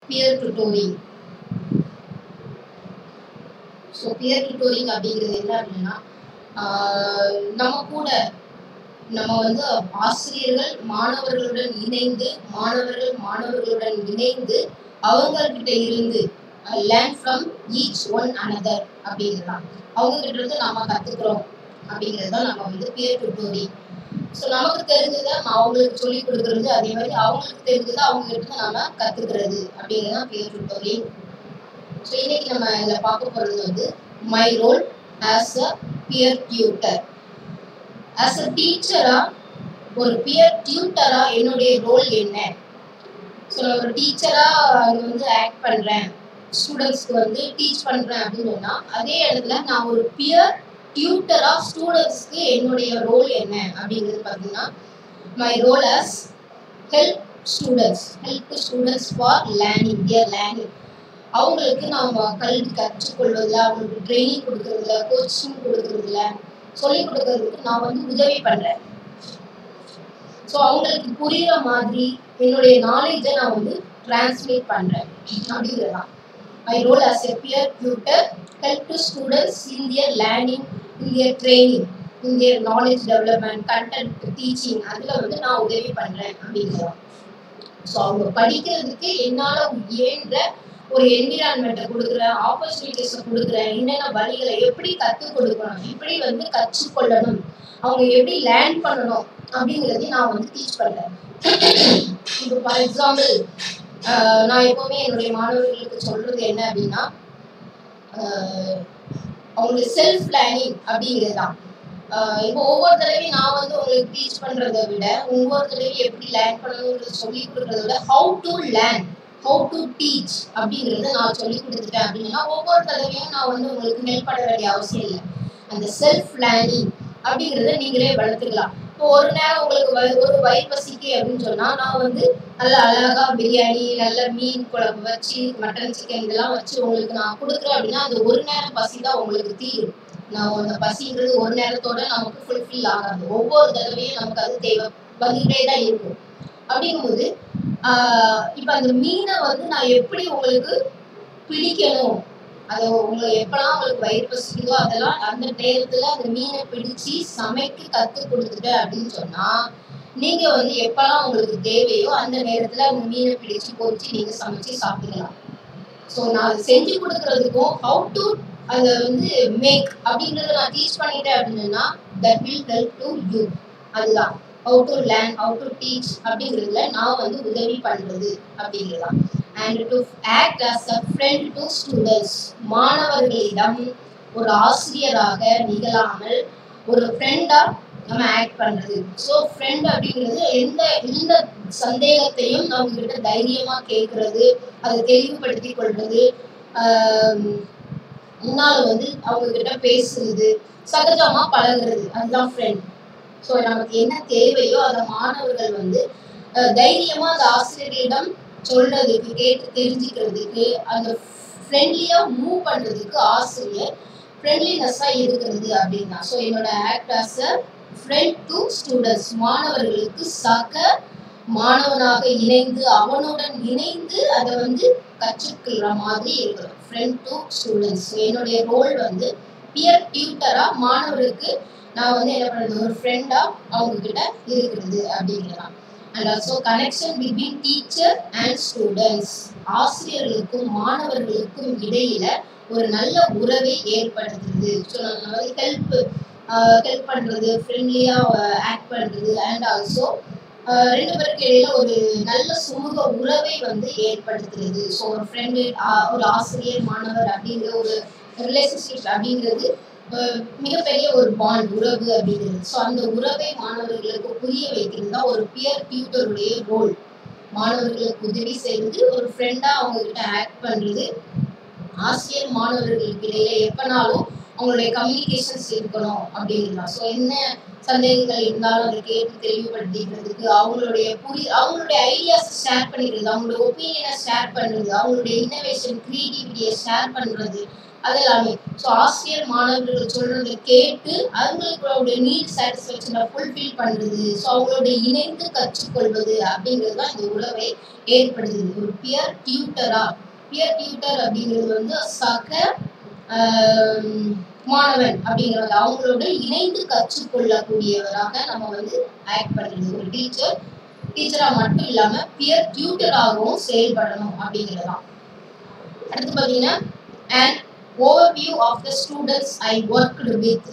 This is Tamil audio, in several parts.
Pier tutoring so peer tutoring அப்படிங்கிறது என்ன அப்படின்னா ஆஹ் நம்ம கூட நம்ம வந்து ஆசிரியர்கள் மாணவர்களுடன் இணைந்து மாணவர்கள் மாணவர்களுடன் இணைந்து அவங்கக்கிட்ட இருந்து learn from each one another அப்படிங்கிறதான் அவங்க கிட்ட இருந்து நாம கத்துக்கிறோம் அப்படிங்கிறது தான் நம்ம வந்து பியர் டுட்டோரிங் ஸோ நமக்கு தெரிஞ்சதை அவங்களுக்கு சொல்லி கொடுக்கறது அதே மாதிரி அவங்களுக்கு தெரிஞ்சதை அவங்க கிட்ட இருந்து நாம கத்துக்கிறது அப்படிங்கிறது தான் பியர் டுட்டோரிங் ஸோ இன்னைக்கு நம்ம இதில் பார்க்க போகிறது வந்து my role as a peer tutor as a டீச்சரா ஒரு பியர் டியூட்டரா என்னுடைய ரோல் என்ன ஸோ நான் ஒரு டீச்சரா அங்கே வந்து ஆக்ட் பண்றேன் ஸ்டூடெண்ட்ஸ்க்கு வந்து டீச் பண்றேன் அப்படின்னு சொன்னா அதே இடத்துல நான் ஒரு பியர் டியூட்டரா ஸ்டூடெண்ட்ஸ்க்கு என்னுடைய ரோல் என்ன அப்படிங்கிறது பார்த்தீங்கன்னா my role as help students help students for learning their learning அவங்களுக்கு நாம கல்வி கற்றுக்கொள்வதில் அவங்களுக்கு ட்ரைனிங் கொடுக்கறதுல கோச்சிங் கொடுக்கறதுல சொல்லிக் கொடுக்கறதுக்கு நான் வந்து உதவி பண்றேன் ஸோ அவங்களுக்கு புரியுற மாதிரி என்னுடைய நாலேஜை நான் வந்து டிரான்ஸ்லேட் பண்றேன் அப்படிங்கிறதான் my role as a peer tutor help to students in their learning in their training in their knowledge development content teaching அதில் வந்து நான் உதவி பண்றேன் அப்படிங்கிறதான் ஸோ அவங்க படிக்கிறதுக்கு என்னால் இயன்ற ஒரு என்விரான்மெண்ட்டை கொடுக்குறேன் ஆப்பர்ச்சுனிட்டிஸை கொடுக்குறேன் என்னென்ன வழிகளை எப்படி கற்றுக் கொடுக்கணும் எப்படி வந்து கற்றுக்கொள்ளணும் அவங்க எப்படி லேர்ன் பண்ணணும் அப்படிங்கிறதையும் நான் வந்து டீச் பண்ணுறேன் இப்போ ஃபார் எக்ஸாம்பிள் நான் எப்போவுமே என்னுடைய மாணவர்களுக்கு சொல்றது என்ன அப்படின்னா அவங்களுக்கு செல்ஃப் லேர்னிங் அப்படிங்கிறது தான் இப்போ ஒவ்வொரு தடவையும் நான் வந்து உங்களுக்கு டீச் பண்ணுறதை விட ஒவ்வொரு தடவையும் எப்படி லேர்ன் பண்ணணுங்கிறத சொல்லி கொடுக்குறத விட how to learn how to teach அப்படிங்கிறத நான் சொல்லி கொடுத்துட்டேன் அப்படின்னா ஒவ்வொரு தடவையும் நான் வந்து உங்களுக்கு ஹெல்ப் பண்ண வேண்டிய அவசியம் இல்லை அந்த செல்ஃப் லேர்னிங் அப்படிங்கிறத நீங்களே வளர்த்துக்கலாம் இப்போ ஒரு நேரம் உங்களுக்கு வ- ஒரு வயிறு பசிக்கு அப்படின்னு சொன்னா நான் வந்து நல்ல அழகா பிரியாணி நல்ல மீன் குழம்பு வச்சு மட்டன் சிக்கன் இதெல்லாம் வச்சு உங்களுக்கு நான் கொடுக்குறேன் அப்படின்னா அது ஒரு நேரம் பசி தான் உங்களுக்கு தீரும் நான் அந்த பசிங்கிறது ஒரு நேரத்தோட நமக்கு ஃபுல்ஃபில் ஆகாது ஒவ்வொரு தடவையும் நமக்கு அது தேவை வந்துகிட்டே தான் இருக்கும் அப்படிங்கும்போது ஆஹ் இப்ப அந்த மீனை வந்து நான் எப்படி உங்களுக்கு பிடிக்கணும் அதை உங்களை எப்பெல்லாம் உங்களுக்கு வயிறு பசிக்குதோ அதெல்லாம் அந்த நேரத்துல அந்த மீனை பிடிச்சு சமைக்க கத்து கொடுத்துட்டேன் அப்படின்னு சொன்னா நீங்க வந்து எப்பெல்லாம் உங்களுக்கு தேவையோ அந்த நேரத்துல அந்த மீனை பிடிச்சு பொறிச்சு நீங்க சமைச்சு சாப்பிடலாம் ஸோ நான் அதை செஞ்சு கொடுக்கறதுக்கும் ஹவு டு அதை வந்து மேக் அப்படிங்கறத நான் டீச் பண்ணிட்டேன் அப்படின்னா that will help to you அதுதான் how to learn how to teach அப்படிங்கிறதுல நான் வந்து உதவி பண்றது அப்படிங்கிறதான் and to act as a friend to students மாணவர்களிடம் ஒரு ஆசிரியராக நிகழாமல் ஒரு ஃப்ரெண்டா நம்ம ஆக்ட் பண்றது ஸோ ஃப்ரெண்ட் அப்படிங்கிறது எந்த எந்த சந்தேகத்தையும் அவங்க கிட்ட தைரியமா கேட்கறது அதை தெளிவுபடுத்தி கொள்றது ஆஹ் முன்னால வந்து அவங்க கிட்ட பேசுறது சகஜமா பழகுறது அதுதான் ஃப்ரெண்ட் ஸோ நமக்கு என்ன தேவையோ அதை மாணவர்கள் வந்து அஹ், தைரியமா அந்த ஆசிரியர்களிடம் சொல்றதுக்கு கேட்டு தெரிஞ்சுக்கிறதுக்கு அந்த ஃப்ரெண்ட்லியா மூவ் பண்றதுக்கு ஆசிரியர் ஃப்ரெண்ட்லினஸ்ஸா இருக்கிறது அப்படின்னா ஸோ என்னோட act as a friend to students மாணவர்களுக்கு சக மாணவனாக இணைந்து அவனுடன் இணைந்து அதை வந்து கற்றுக்கிற மாதிரி இருக்கணும் ஃப்ரெண்ட் டு ஸ்டூடெண்ட்ஸ் என்னுடைய ரோல் வந்து பியர் டியூட்டரா மாணவருக்கு நான் வந்து என்ன பண்றது ஒரு ஃப்ரெண்டா அவங்க கிட்ட இருக்கிறது அப்படிங்கிறதான் and also connection between teacher and students ஆசிரியர்களுக்கும் மாணவர்களுக்கும் இடையில ஒரு நல்ல உறவை ஏற்படுத்துறது ஸோ நம்ம வந்து ஹெல்ப் ஹெல்ப் பண்றது ஃப்ரெண்ட்லியா ஆக்ட் பண்றது அண்ட் ஆல்சோ ரெண்டு பேருக்கு இடையில ஒரு நல்ல சுமூக உறவை வந்து ஏற்படுத்துறது ஸோ ஒரு ஃப்ரெண்டு ஒரு ஆசிரியர் மாணவர் அப்படிங்கிற ஒரு ரிலேஷன்ஷிப் அப்படிங்கிறது அஹ், மிகப்பெரிய ஒரு பாண்ட் உறவு அப்படிங்கிறது ஸோ அந்த உறவை மாணவர்களுக்கு புரிய வைக்கிறது தான் ஒரு பியர் டியூட்டருடைய ரோல் மாணவர்களுக்கு உதவி செய்வது ஒரு ஃப்ரெண்டா அவங்க கிட்ட ஆக்ட் பண்றது ஆசிரியர் மாணவர்களுக்கு இடையில எப்பனாலும் அவங்களுடைய கம்யூனிகேஷன்ஸ் இருக்கணும் அப்படிங்கிறதா ஸோ என்ன சந்தேகங்கள் இருந்தாலும் அதை கேட்டு தெளிவுபடுத்திக்கிறதுக்கு அவங்களுடைய புரி அவங்களுடைய ஐடியாஸ் ஷேர் பண்ணிக்கிறது அவங்களுடைய ஒப்பீனியனை ஷேர் பண்ணுறது அவங்களுடைய இன்னோவேஷன் கிரியேட்டிவிட்டியை ஷேர் பண்ணுறது அது எல்லாமே ஸோ ஆசிரியர் மாணவர்கள் சொல்றதை கேட்டு அவங்களுடைய நீட் சாட்டிஸ்ஃபேக்ஷனை ஃபுல்ஃபில் பண்றது ஸோ அவங்களோட இணைந்து கற்றுக்கொள்வது அப்படிங்கிறது தான் இந்த உறவை ஏற்படுத்துது ஒரு பியர் டியூட்டரா பியர் டியூட்டர் அப்படிங்கிறது வந்து சக ஆம், மாணவன் அப்படிங்கிறது அவங்களோட இணைந்து கற்றுக்கொள்ளக்கூடியவராக நம்ம வந்து ஆக்ட் பண்றது ஒரு டீச்சர் டீச்சரா மட்டும் இல்லாம பியர் டியூட்டராகவும் செயல்படணும் அப்படிங்கிறதுதான் அடுத்து பாத்தீங்கன்னா and overview of the students I worked with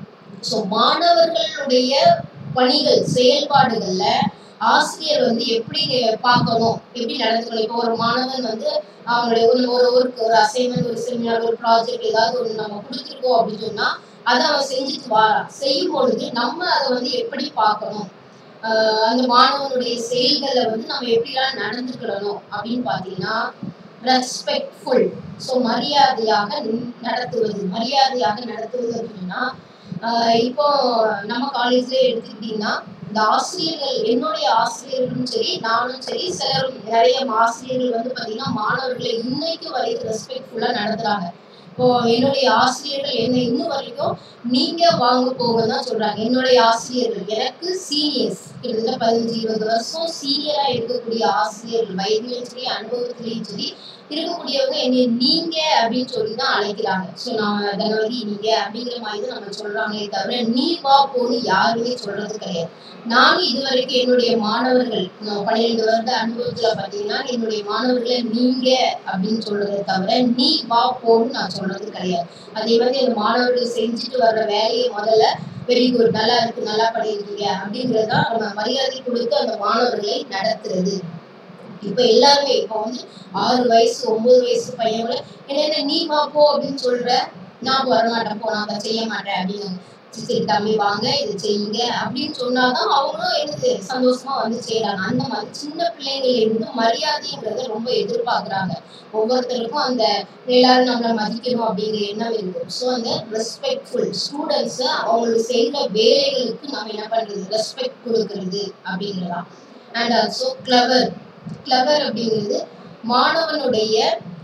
so மாணவர்களுடைய பணிகள் செயல்பாடுகள்ல ஆசிரியர் வந்து எப்படி பார்க்கணும் எப்படி நடந்துக்கணும் இப்போ ஒரு மாணவன் வந்து அவங்களுடைய ஒரு ஒரு ஒர்க் ஒரு அசைன்மெண்ட் ஒரு செமினார் ஒரு ப்ராஜெக்ட் ஏதாவது ஒன்று நம்ம கொடுத்துருக்கோம் அப்படின்னு சொன்னா அதை அவன் செஞ்சுட்டு வாரான் செய்யும் பொழுது நம்ம அதை வந்து எப்படி பார்க்கணும் ஆஹ் அந்த மாணவனுடைய செயல்களை வந்து நம்ம எப்படிலாம் நடந்துக்கிடணும் அப்படின்னு பார்த்தீங்கன்னா ரெஸ்பெக்ட்ஃபுல் ஸோ மரியாதையாக ந- நடத்துவது மரியாதையாக நடத்துவது அப்படின்னா ஆஹ் இப்போ நம்ம காலேஜ்ல எடுத்துக்கிட்டீங்கன்னா இந்த ஆசிரியர்கள் என்னுடைய ஆசிரியர்களும் சரி நானும் சரி சிலரும் நிறைய ஆசிரியர்கள் வந்து பாத்தீங்கன்னா மாணவர்களை இன்னைக்கு வரைக்கும் ரெஸ்பெக்ட்ஃபுல்லா நடத்துறாங்க இப்போ என்னுடைய ஆசிரியர்கள் என்னை இன்னும் வரைக்கும் நீங்க வாங்க போக தான் சொல்றாங்க என்னுடைய ஆசிரியர்கள் எனக்கு சீனியர்ஸ் கிட்டத்தட்ட பதினஞ்சு இருபது வருஷம் சீனியரா இருக்கக்கூடிய ஆசிரியர்கள் வயதிலையும் சரி அனுபவத்திலையும் சரி இருக்கக்கூடியவங்க என்னை நீங்க அப்படின்னு சொல்லி தான் அழைக்கிறாங்க ஸோ நான் கணவதி நீங்க அப்படிங்கிற மாதிரி தான் நம்ம சொல்றாங்களே தவிர நீ வா போன்னு யாருமே சொல்றது கிடையாது நாங்க இதுவரைக்கும் என்னுடைய மாணவர்கள் நான் பன்னிரெண்டு வருட அனுபவத்துல பாத்தீங்கன்னா என்னுடைய மாணவர்களை நீங்க அப்படின்னு சொல்றதை தவிர நீ வா போன்னு நான் சொல்றது கிடையாது அதே மாதிரி அந்த மாணவர்கள் செஞ்சுட்டு வர்ற வேலையை முதல்ல வெரி குட் நல்லா இருக்கு நல்லா பண்ணியிருக்கீங்க அப்படிங்கறதா நம்ம மரியாதை கொடுத்து அந்த மாணவர்களை நடத்துறது இப்ப எல்லாருமே இப்ப வந்து ஆறு வயசு ஒன்பது வயசு பையன் என்ன நீ வா போ அப்படின்னு சொல்ற நான் வரமாட்டேன் போ நான் அதை செய்ய மாட்டேன் அப்படின்னு சரி, சரி தம்பி வாங்க இது செய்யுங்க அப்படின்னு சொன்னாதான் அவங்களும் எனக்கு சந்தோஷமா வந்து செய்யறாங்க அந்த மாதிரி சின்ன பிள்ளைங்கள்ல இருந்து மரியாதைங்கிறத ரொம்ப எதிர்பார்க்கறாங்க ஒவ்வொருத்தருக்கும் அந்த எல்லாரும் நம்மளை மதிக்கணும் அப்படிங்கிற எண்ணம் இருக்கு ஸோ அந்த ரெஸ்பெக்ட்ஃபுல் ஸ்டூடெண்ட்ஸை அவங்களுக்கு செய்யற வேலைகளுக்கு நம்ம என்ன பண்றது ரெஸ்பெக்ட் கொடுக்கறது அப்படிங்கிறதா அண்ட் ஆல்சோ கிளவர் கிளவர் அப்படிங்கிறது மாணவனுடைய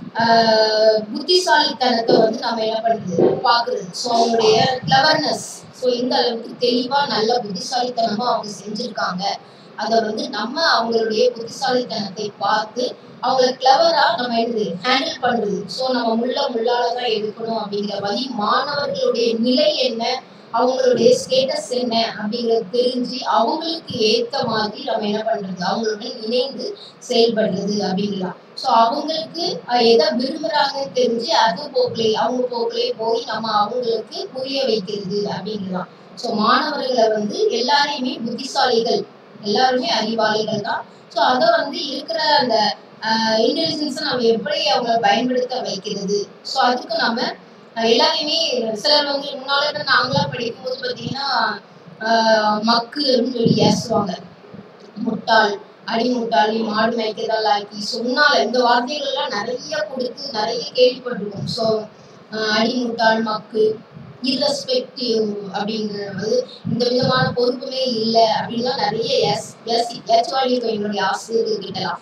ஆஹ், புத்திசாலித்தனத்தை வந்து நம்ம என்ன பண்றது பாக்குறது ஸோ அவங்களுடைய கிளவர்னஸ் ஸோ எந்த அளவுக்கு தெளிவா நல்ல புத்திசாலித்தனமா அவங்க செஞ்சிருக்காங்க அதை வந்து நம்ம அவங்களுடைய புத்திசாலித்தனத்தை பார்த்து அவங்கள கிளவரா நம்ம என்னது ஹேண்டில் பண்றது ஸோ நம்ம முள்ள முள்ளால தான் எடுக்கணும் அப்படிங்கிற வழி மாணவர்களுடைய நிலை என்ன அவங்களுடைய ஸ்டேட்டஸ் என்ன அப்படிங்கறது தெரிஞ்சு அவங்களுக்கு ஏத்த மாதிரி நம்ம என்ன பண்றது அவங்களுடன் இணைந்து செயல்படுறது அப்படிங்கலாம் ஸோ அவங்களுக்கு அஹ், எதை விரும்புறாங்கன்னு தெரிஞ்சு அது போக்கிலே அவங்க போக்கிலே போய் நம்ம அவங்களுக்கு புரிய வைக்கிறது அப்படிங்கலாம் ஸோ மாணவர்களை வந்து எல்லாரையுமே புத்திசாலிகள் எல்லாருமே அறிவாளிகள் தான் ஸோ அதை வந்து இருக்கிற அந்த இன்டெலிஜென்ஸை நம்ம எப்படி அவங்கள பயன்படுத்த வைக்கிறது ஸோ அதுக்கு நம்ம அஹ், எல்லாரையுமே சிலர் வந்து முன்னால நாங்களா படிக்கும்போது பார்த்தீங்கன்னா ஆஹ், மக்கு அப்படின்னு சொல்லி ஏசுவாங்க முட்டாள் அடிமுட்டாள் நீ மாடு மேய்க்கிறதால ஆக்கி சொன்னால இந்த வார்த்தைகள் எல்லாம் நிறைய கொடுத்து நிறைய கேள்விப்பட்டிருக்கோம் ஸோ அடிமுட்டாள் மக்கு irrespective அப்படிங்கிறது இந்த விதமான பொறுப்புமே இல்லை அப்படின்லாம் நிறைய எஸ் எஸ் ஏச்சுவாடிக்கும் என்னுடைய ஆசிரியர்கள் கிட்டலாம்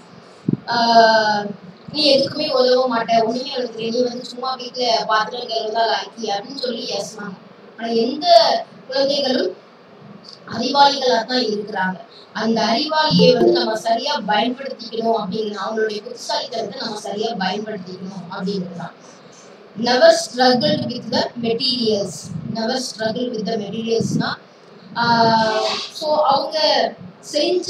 ஆஹ் நீ எதுக்குமே உதவ மாட்ட ஒண்ணுமே உனக்கு தெரியும். நீ வந்து சும்மா வீட்டுல பாத்திரம் கழுவுதான் லாக்கி அப்படின்னு சொல்லி ஏசுவாங்க ஆனா எந்த குழந்தைகளும் அறிவாளிகளா தான் இருக்கிறாங்க அந்த அறிவாளியை வந்து நம்ம சரியா பயன்படுத்திக்கணும் அப்படிங்கிற அவங்களுடைய புத்திசாலித்தனத்தை நம்ம சரியா பயன்படுத்திக்கணும் அப்படிங்கிறதுதான் never struggle with the materials never struggle with the மெட்டீரியல்ஸ்னா ஸோ அவங்க செஞ்ச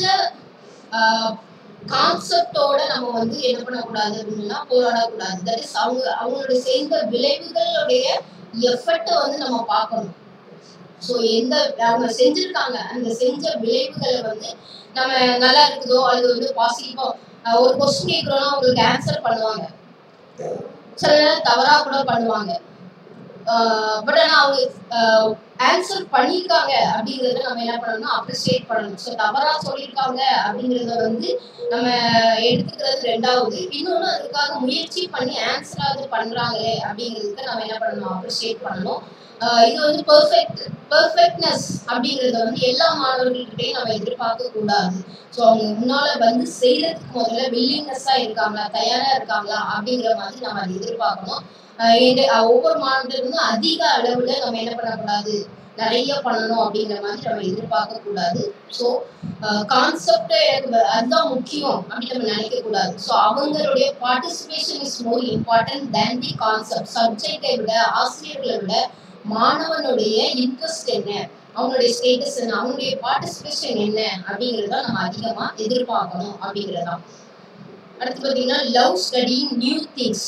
கான்செப்டோட நம்ம வந்து என்ன பண்ணக்கூடாது அப்படின்னா போராடக்கூடாது தட் இஸ் அவங்க அவங்களுடைய செய்த விளைவுகளுடைய எஃபர்ட்டை வந்து நம்ம பார்க்கணும் ஸோ எந்த அவங்க செஞ்சிருக்காங்க அந்த செஞ்ச விளைவுகளை வந்து நம்ம நல்லா இருக்குதோ அது வந்து பாசிட்டிவா ஒரு கொஸ்டின் கேட்குறோம்னா அவங்களுக்கு ஆன்சர் பண்ணுவாங்க சில நேரம் தவறா கூட பண்ணுவாங்க பட் ஆனா அவங்க ஆன்சர் பண்ணியிருக்காங்க அப்படிங்கறத நம்ம என்ன பண்ணணும்னா அப்ரிசியேட் பண்ணணும் ஸோ தவறா சொல்லியிருக்காங்க அப்படிங்கறத வந்து நம்ம எடுத்துக்கிறது ரெண்டாவது இன்னொன்று அதுக்காக முயற்சி பண்ணி ஆன்சர் ஆகுது பண்றாங்களே அப்படிங்கிறதுக்கு நம்ம என்ன பண்ணணும் அப்ரிசியேட் பண்ணணும் ஆஹ் இது வந்து பெர்ஃபெக்ட் பெர்ஃபெக்ட்னஸ் அப்படிங்கறத வந்து எல்லா மாணவர்கள்கிட்டையும் நம்ம எதிர்பார்க்க கூடாது ஸோ அவங்க முன்னால வந்து செய்யறதுக்கு முதல்ல வில்லிங்னஸ்ஸா இருக்காங்களா தயாரா இருக்காங்களா அப்படிங்கிற மாதிரி நம்ம அதை எதிர்பார்க்கணும் ஆஹ் எங்க- ஆஹ் ஒவ்வொரு மாணவர்களும் அதிக அளவுல நம்ம என்ன பண்ணக்கூடாது நிறைய பண்ணணும் அப்படிங்கிற மாதிரி நம்ம எதிர்பார்க்க கூடாது ஸோ கான்செப்ட் எனக்கு வ- அதுதான் முக்கியம் அப்படின்னு நம்ம நினைக்க கூடாது ஸோ அவங்களுடைய participation is more important than the concept சப்ஜெக்டை விட ஆசிரியர்களை விட மாணவனுடைய இன்ட்ரெஸ்ட் என்ன அவனுடைய ஸ்டேட்டஸ் என்ன அவனுடைய பார்ட்டிசிபேஷன் என்ன அப்படிங்கறத நம்ம அதிகமா எதிர்பார்க்கணும் அப்படிங்கறதான் அடுத்து பாத்தீங்கன்னா லவ் ஸ்டடி நியூ திங்ஸ்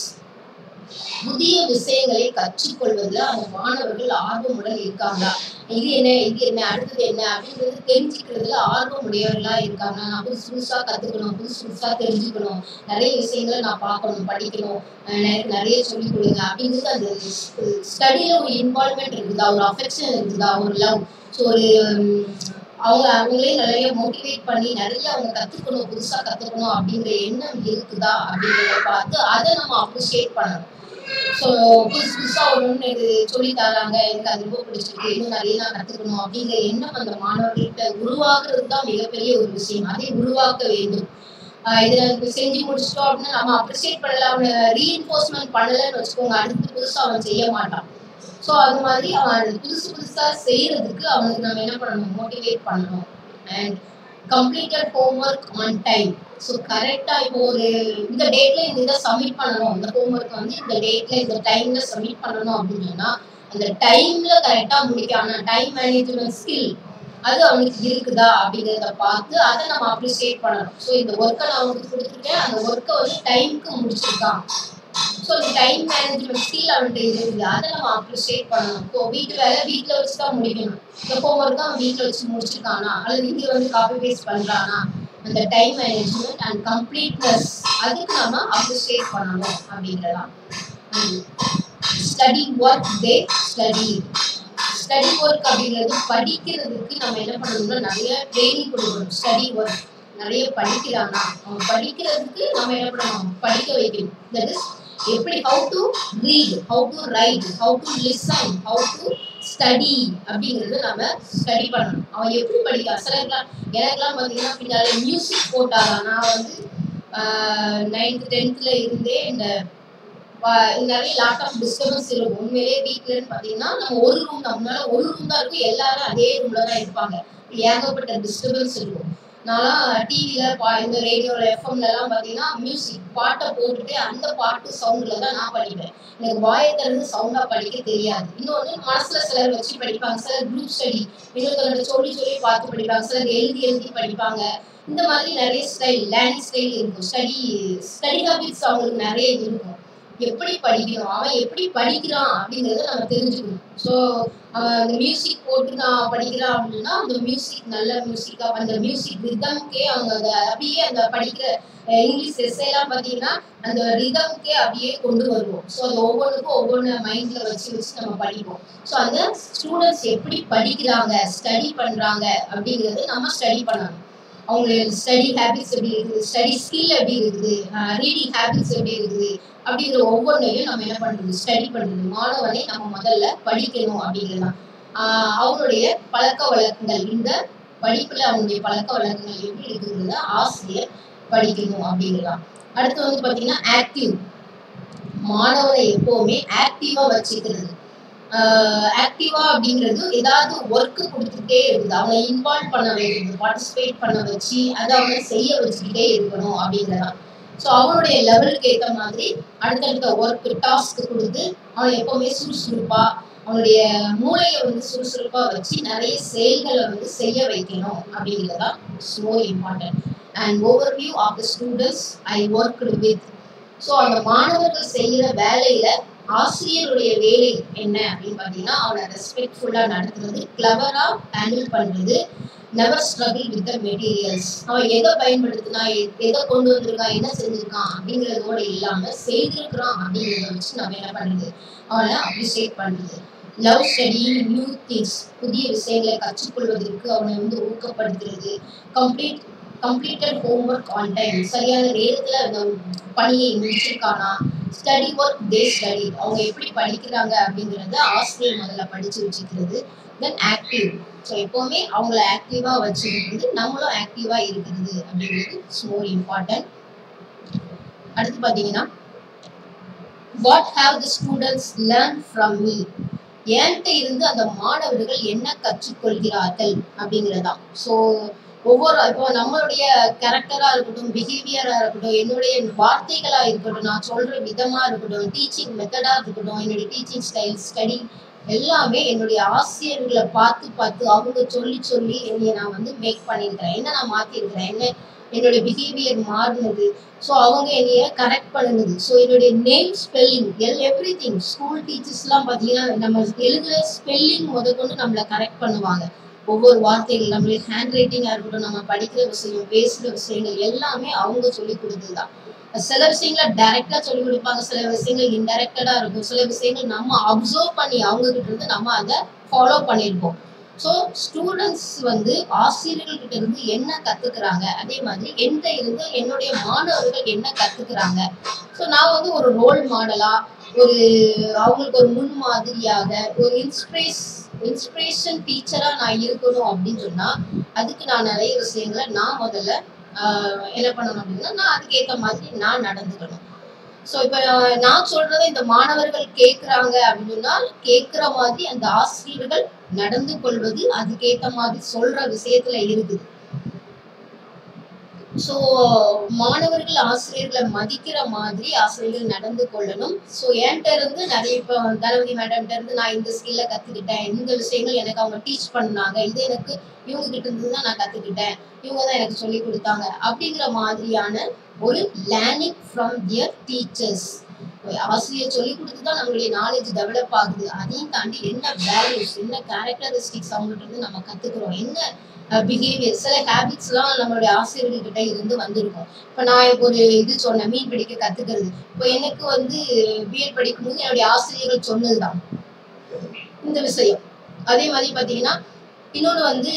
புதிய விஷயங்களை கற்றுக்கொள்வதில் அந்த மாணவர்கள் ஆர்வமுடன் இருக்காங்களா இது என்ன இது என்ன அடுத்தது என்ன அப்படின்றது தெரிஞ்சுக்கிறதுல ஆர்வம் உடையவர்களா இருக்காங்க நான் புதுசு புதுசா கத்துக்கணும் புதுசு புதுசா தெரிஞ்சுக்கணும் நிறைய விஷயங்களை நான் பார்க்கணும் படிக்கணும் அஹ் எனக்கு நிறைய சொல்லிக் கொடுங்க அப்படிங்கிறது அந்த ஸ்டடியில ஒரு இன்வால்மெண்ட் இருக்குதா ஒரு அஃபெக்ஷன் இருக்குதா ஒரு லவ் ஸோ ஒரு உம், அவங்க அவங்களே நிறைய மோட்டிவேட் பண்ணி நிறைய அவங்க கத்துக்கணும் புதுசா கத்துக்கணும் அப்படிங்கிற எண்ணம் இருக்குதா அப்படிங்கிறத பார்த்து அதை நம்ம அப்ரிஷியேட் பண்ணணும் ஸோ புதுசு புதுசா ஒன்று எனக்கு சொல்லி தராங்க எனக்கு அது ரொம்ப பிடிச்சிருக்கு இன்னும் நிறைய நான் கத்துக்கணும் அப்படிங்கிற எண்ணம் அந்த மாணவர்கள்ட்ட உருவாக்குறது தான் மிகப்பெரிய ஒரு விஷயம் அதை உருவாக்க வேண்டும் ஆஹ் இதை இப்ப செஞ்சு முடிச்சிட்டோம் அப்படின்னா நம்ம அப்ரிசியேட் பண்ணல அவனை ரீஎன்ஃபோர்ஸ்மெண்ட் பண்ணலன்னு வச்சுக்கோங்க அடுத்து புதுசா அவன் செய்ய மாட்டான் ஸோ அது மாதிரி அவன் அது புதுசு புதுசா செய்யறதுக்கு அவனுக்கு நம்ம என்ன பண்ணணும் மோட்டிவேட் பண்ணணும் and completed homework on time so கரெக்டாக இப்போ ஒரு இந்த டேட்ல இந்த இதை சப்மிட் பண்ணணும் இந்த ஹோம்ஒர்க் வந்து இந்த டேட்ல இந்த டைம்ல சப்மிட் பண்ணணும் அப்படின்னு சொன்னா அந்த டைம்ல கரெக்டா முடிக்க ஆனால் டைம் மேனேஜ்மெண்ட் ஸ்கில் அது அவனுக்கு இருக்குதா அப்படிங்கிறத பார்த்து அதை நம்ம அப்ரிசியேட் பண்ணணும் ஸோ இந்த ஒர்க்கை நான் அவனுக்கு கொடுத்துருக்கேன் அந்த ஒர்க்கை வந்து டைம்க்கு முடிச்சிருக்கான் ஸோ இந்த டைம் மேனேஜ்மெண்ட் ஸ்கில் அவன்கிட்ட இருக்குது அதை நம்ம அப்ரிசியேட் பண்ணணும் இப்போ வீட்டு வேலை வீட்டில் வச்சு தான் முடிக்கணும் இந்த ஹோம்ஒர்க் அவன் வீட்டில் வச்சு முடிச்சிருக்கானா அல்லது இங்கே வந்து காப்பி பேஸ்ட் பண்ணுறானா அந்த டைம் மேனேஜ்மெண்ட் அண்ட் கம்ப்ளீட்னஸ் அதுக்கு நம்ம அப்ரிசியேட் பண்ணணும் அப்படிங்கிறதான் study work the study study work அப்படிங்கிறது படிக்கிறதுக்கு நம்ம என்ன பண்ணணும்னா நிறைய ட்ரைனிங் கொடுக்கணும் ஸ்டடி ஒர்க் நிறைய படிக்கிறானா அவன் படிக்கிறதுக்கு நம்ம என்ன பண்ணணும் படிக்க வைக்கணும் தட் இஸ் எப்படி how to read how to write how to listen how to study அப்படிங்கிறது நம்ம ஸ்டடி பண்ணணும் அவன் எப்படி படிக்கிறான் சிலர்லாம் எனக்கெல்லாம் பார்த்தீங்கன்னா பின்னால மியூசிக் போட்டாதான் நான் வந்து நைன்த் டென்த்தில் இருந்தே இந்த வ- நிறைய லாட் ஆஃப் டிஸ்டர்பன்ஸ் இருக்கும் உண்மையிலேயே வீட்லன்னு பார்த்தீங்கன்னா நம்ம ஒரு ரூம் தான் முன்னால ஒரு ரூம் தான் இருக்கும் எல்லாரும் அதே ரூம்ல தான் இருப்பாங்க ஏகப்பட்ட டிஸ்டர்பன்ஸ் இருக்கும் நான்லாம் டிவியில் பா இந்த ரேடியோவில் எஃப்எம்லலாம் பார்த்தீங்கன்னா மியூசிக் பாட்டை போட்டுட்டு அந்த பாட்டு சவுண்டில் தான் நான் படிப்பேன் எனக்கு வாயை திறந்து சவுண்டாக படிக்க தெரியாது இன்னொன்று மனசில் சிலர் வச்சு படிப்பாங்க சிலர் குரூப் ஸ்டடி இன்னொருத்தவங்க சொல்லி சொல்லி பார்த்து படிப்பாங்க சிலர் எழுதி எழுதி படிப்பாங்க இந்த மாதிரி நிறைய ஸ்டைல் லேர்னிங் ஸ்டைல் இருக்கும் ஸ்டடி ஸ்டடி ஹாபிட்ஸ் அவங்களுக்கு நிறைய இருக்கும் எப்படி படிக்கணும் அவன் எப்படி படிக்கிறான் அப்படிங்கிறத நம்ம தெரிஞ்சுக்கணும் ஸோ அவன் அந்த மியூசிக் போட்டு நான் படிக்கிறான் அப்படின்னா அந்த மியூசிக் நல்ல மியூசிக்கா அந்த மியூசிக் ரிதம்க்கே அவங்க அந்த அப்படியே அந்த படிக்கிற அஹ், இங்கிலீஷ் எஸ்ஸைலாம் பார்த்தீங்கன்னா அந்த ரிதம்க்கே அப்படியே கொண்டு வருவோம் ஸோ அது ஒவ்வொன்றுக்கும் ஒவ்வொன்று மைண்ட்ல வச்சு வச்சு நம்ம படிப்போம் ஸோ அந்த ஸ்டூடெண்ட்ஸ் எப்படி படிக்கிறாங்க ஸ்டடி பண்றாங்க அப்படிங்கிறது நம்ம ஸ்டடி பண்ணணும் அவங்களுடைய ஸ்டடி ஹேபிட்ஸ் எப்படி இருக்குது ஸ்டடி ஸ்கில் எப்படி இருக்குது ரீடிங் ஹேபிட்ஸ் எப்படி இருக்குது அப்படிங்கிற ஒவ்வொன்றையும் நம்ம என்ன பண்றது ஸ்டடி பண்றது மாணவனை நம்ம முதல்ல படிக்கணும் அப்படிங்கிறது தான் ஆஹ் அவனுடைய பழக்க வழக்கங்கள் இந்த படிப்புல அவனுடைய பழக்க வழக்கங்கள் எப்படி இருக்குங்கிறத ஆசிரியர் படிக்கணும் அப்படிங்கிறதான் அடுத்து வந்து பாத்தீங்கன்னா ஆக்டிவ் மாணவனை எப்பவுமே ஆக்டிவா வச்சுக்கிறது ஆக்டிவா அப்படிங்கிறது ஏதாவது ஒர்க் கொடுத்துட்டே இருக்குது அவனை இன்வால்வ் பண்ண வைக்கிறது பார்ட்டிசிபேட் பண்ண வச்சு அதை அவனை செய்ய வச்சுக்கிட்டே இருக்கணும் அப்படிங்கிறதான் ஸோ அவனுடைய லெவலுக்கு ஏற்ற மாதிரி அடுத்தடுத்த ஒர்க் டாஸ்க் கொடுத்து அவனை எப்பவுமே சுறுசுறுப்பா அவனுடைய மூளையை வந்து சுறுசுறுப்பா வச்சு நிறைய செயல்களை வந்து செய்ய வைக்கணும் அப்படிங்கிறதா more important and overview of the students I work with so அந்த மாணவர்கள் செய்கிற வேலையில ஆசிரியருடைய வேலை என்ன அப்படின்னு பார்த்தீங்கன்னா அவனை ரெஸ்பெக்ட்ஃபுல்லாக நடத்துறது கிளவராக ஹேண்டில் பண்ணுறது never struggle with the materials அவன் எதை பயன்படுத்தினா எ- எதை கொண்டு வந்திருக்கான் என்ன செஞ்சிருக்கான் அப்படிங்கிறதோட இல்லாம செய்திருக்கிறான் அப்படிங்கிறத வச்சு நம்ம என்ன பண்றது அவனை அப்ரிசியேட் பண்றது லவ் ஸ்டடி நியூ திங்ஸ் புதிய விஷயங்களை கற்றுக்கொள்வதற்கு அவனை வந்து ஊக்கப்படுத்துறது complete completed homework on time சரியான நேரத்துல அந்த பணியை முடிச்சிருக்கானா ஸ்டடி ஒர்க் தே ஸ்டடி அவங்க எப்படி படிக்கிறாங்க அப்படிங்கறத ஆசிரியர் முதல்ல படிச்சு வச்சுக்கிறது தென் ஆக்டிவ் ஸோ எப்போவுமே அவங்கள ஆக்டிவாக வச்சுக்கிறது நம்மளும் ஆக்டிவாக இருக்கிறது அப்படிங்கிறது இட்ஸ் மோர் இம்பார்ட்டன்ட் அடுத்து பார்த்தீங்கன்னா what have the students learn from me என்கிட்ட இருந்து அந்த மாணவர்கள் என்ன கற்றுக்கொள்கிறார்கள் அப்படிங்கிறதா ஸோ ஒவ்வொரு இப்போ நம்மளுடைய கேரக்டரா இருக்கட்டும் பிஹேவியரா இருக்கட்டும் என்னுடைய வார்த்தைகளா இருக்கட்டும் நான் சொல்ற விதமா இருக்கட்டும் டீச்சிங் மெத்தடா இருக்கட்டும் என்னுடைய டீச்சிங் ஸ்டைல் ஸ்டடி எல்லாமே என்னுடைய ஆசிரியர்களை பார்த்து பார்த்து அவங்க சொல்லி சொல்லி என்னைய நான் வந்து மேக் பண்ணியிருக்கிறேன் என்ன நான் மாத்திருக்கிறேன் என்ன என்னுடைய பிஹேவியர் மாறினது ஸோ அவங்க என்னைய கரெக்ட் பண்ணுனது ஸோ என்னுடைய name spelling all everything school டீச்சர்ஸ்லாம் பார்த்தீங்கன்னா நம்ம எழுதுகிற ஸ்பெல்லிங் முதற்கொண்டு நம்மளை கரெக்ட் பண்ணுவாங்க ஒவ்வொரு வார்த்தைகள் நம்மளுடைய ஹேண்ட் ரைட்டிங்காக இருக்கட்டும் நம்ம படிக்கிற விஷயம் பேசுகிற விஷயங்கள் எல்லாமே அவங்க சொல்லி கொடுத்தது தான் சில விஷயங்களை டைரக்டா சொல்லி கொடுப்பாங்க சில விஷயங்கள் இன்டைரக்டடா இருக்கும் சில விஷயங்கள் நம்ம அப்சர்வ் பண்ணி அவங்க கிட்ட இருந்து நம்ம அதை ஃபாலோ பண்ணியிருப்போம் ஸோ ஸ்டூடெண்ட்ஸ் வந்து ஆசிரியர்கள் கிட்ட இருந்து என்ன கத்துக்கிறாங்க அதே மாதிரி என்கிட்ட இருந்து என்னுடைய மாணவர்கள் என்ன கத்துக்கிறாங்க ஸோ நான் வந்து ஒரு ரோல் மாடலா ஒரு அவங்களுக்கு ஒரு முன் மாதிரியாக ஒரு இன்ஸ்பிரேஸ் இன்ஸ்பிரேஷன் டீச்சரா நான் இருக்கணும் அப்படின்னு சொன்னா அதுக்கு நான் நிறைய விஷயங்களை நான் முதல்ல ஆஹ் என்ன பண்ணணும் அப்படின்னா நான் அதுக்கேற்ற மாதிரி நான் நடந்துக்கணும் ஸோ இப்போ நான் சொல்றதை இந்த மாணவர்கள் கேட்குறாங்க அப்படின்னா கேட்குற மாதிரி அந்த ஆசிரியர்கள் நடந்து கொள்வது அதுக்கேற்ற மாதிரி சொல்ற விஷயத்துல இருக்குது ஸோ மாணவர்கள் ஆசிரியர்களை மதிக்கிற மாதிரி ஆசிரியர்கள் நடந்து கொள்ளணும் ஸோ என்கிட்ட இருந்து நிறைய இப்போ தனவதி மேடம்கிட்ட இருந்து நான் இந்த ஸ்கில்ல கற்றுக்கிட்டேன் இந்த விஷயங்கள் எனக்கு அவங்க டீச் பண்ணாங்க இது எனக்கு இவங்க கிட்ட இருந்து தான் நான் கற்றுக்கிட்டேன் இவங்க தான் எனக்கு சொல்லி கொடுத்தாங்க அப்படிங்கிற மாதிரியான ஒரு லேர்னிங் ஃப்ரம் தியர் டீச்சர்ஸ் ஆசிரியர் சொல்லி கொடுத்து தான் நம்மளுடைய நாலேஜ் டெவலப் ஆகுது அதையும் தாண்டி என்ன வேல்யூஸ் என்ன கேரக்டரிஸ்டிக்ஸ் அவங்ககிட்ட இருந்து நம்ம கத்துக்கிறோம் என்ன பிஹேவியர் சில ஹேபிட்ஸ்லாம் நம்மளுடைய ஆசிரியர்கள்கிட்ட இருந்து வந்திருக்கும் இப்போ நான் இப்போ ஒரு இது சொன்னேன் மீன் பிடிக்க கத்துக்கிறது இப்போ எனக்கு வந்து பிஎட் படிக்கும்போது என்னுடைய ஆசிரியர்கள் சொன்னதுதான் இந்த விஷயம் அதே மாதிரி பார்த்தீங்கன்னா இன்னொன்று வந்து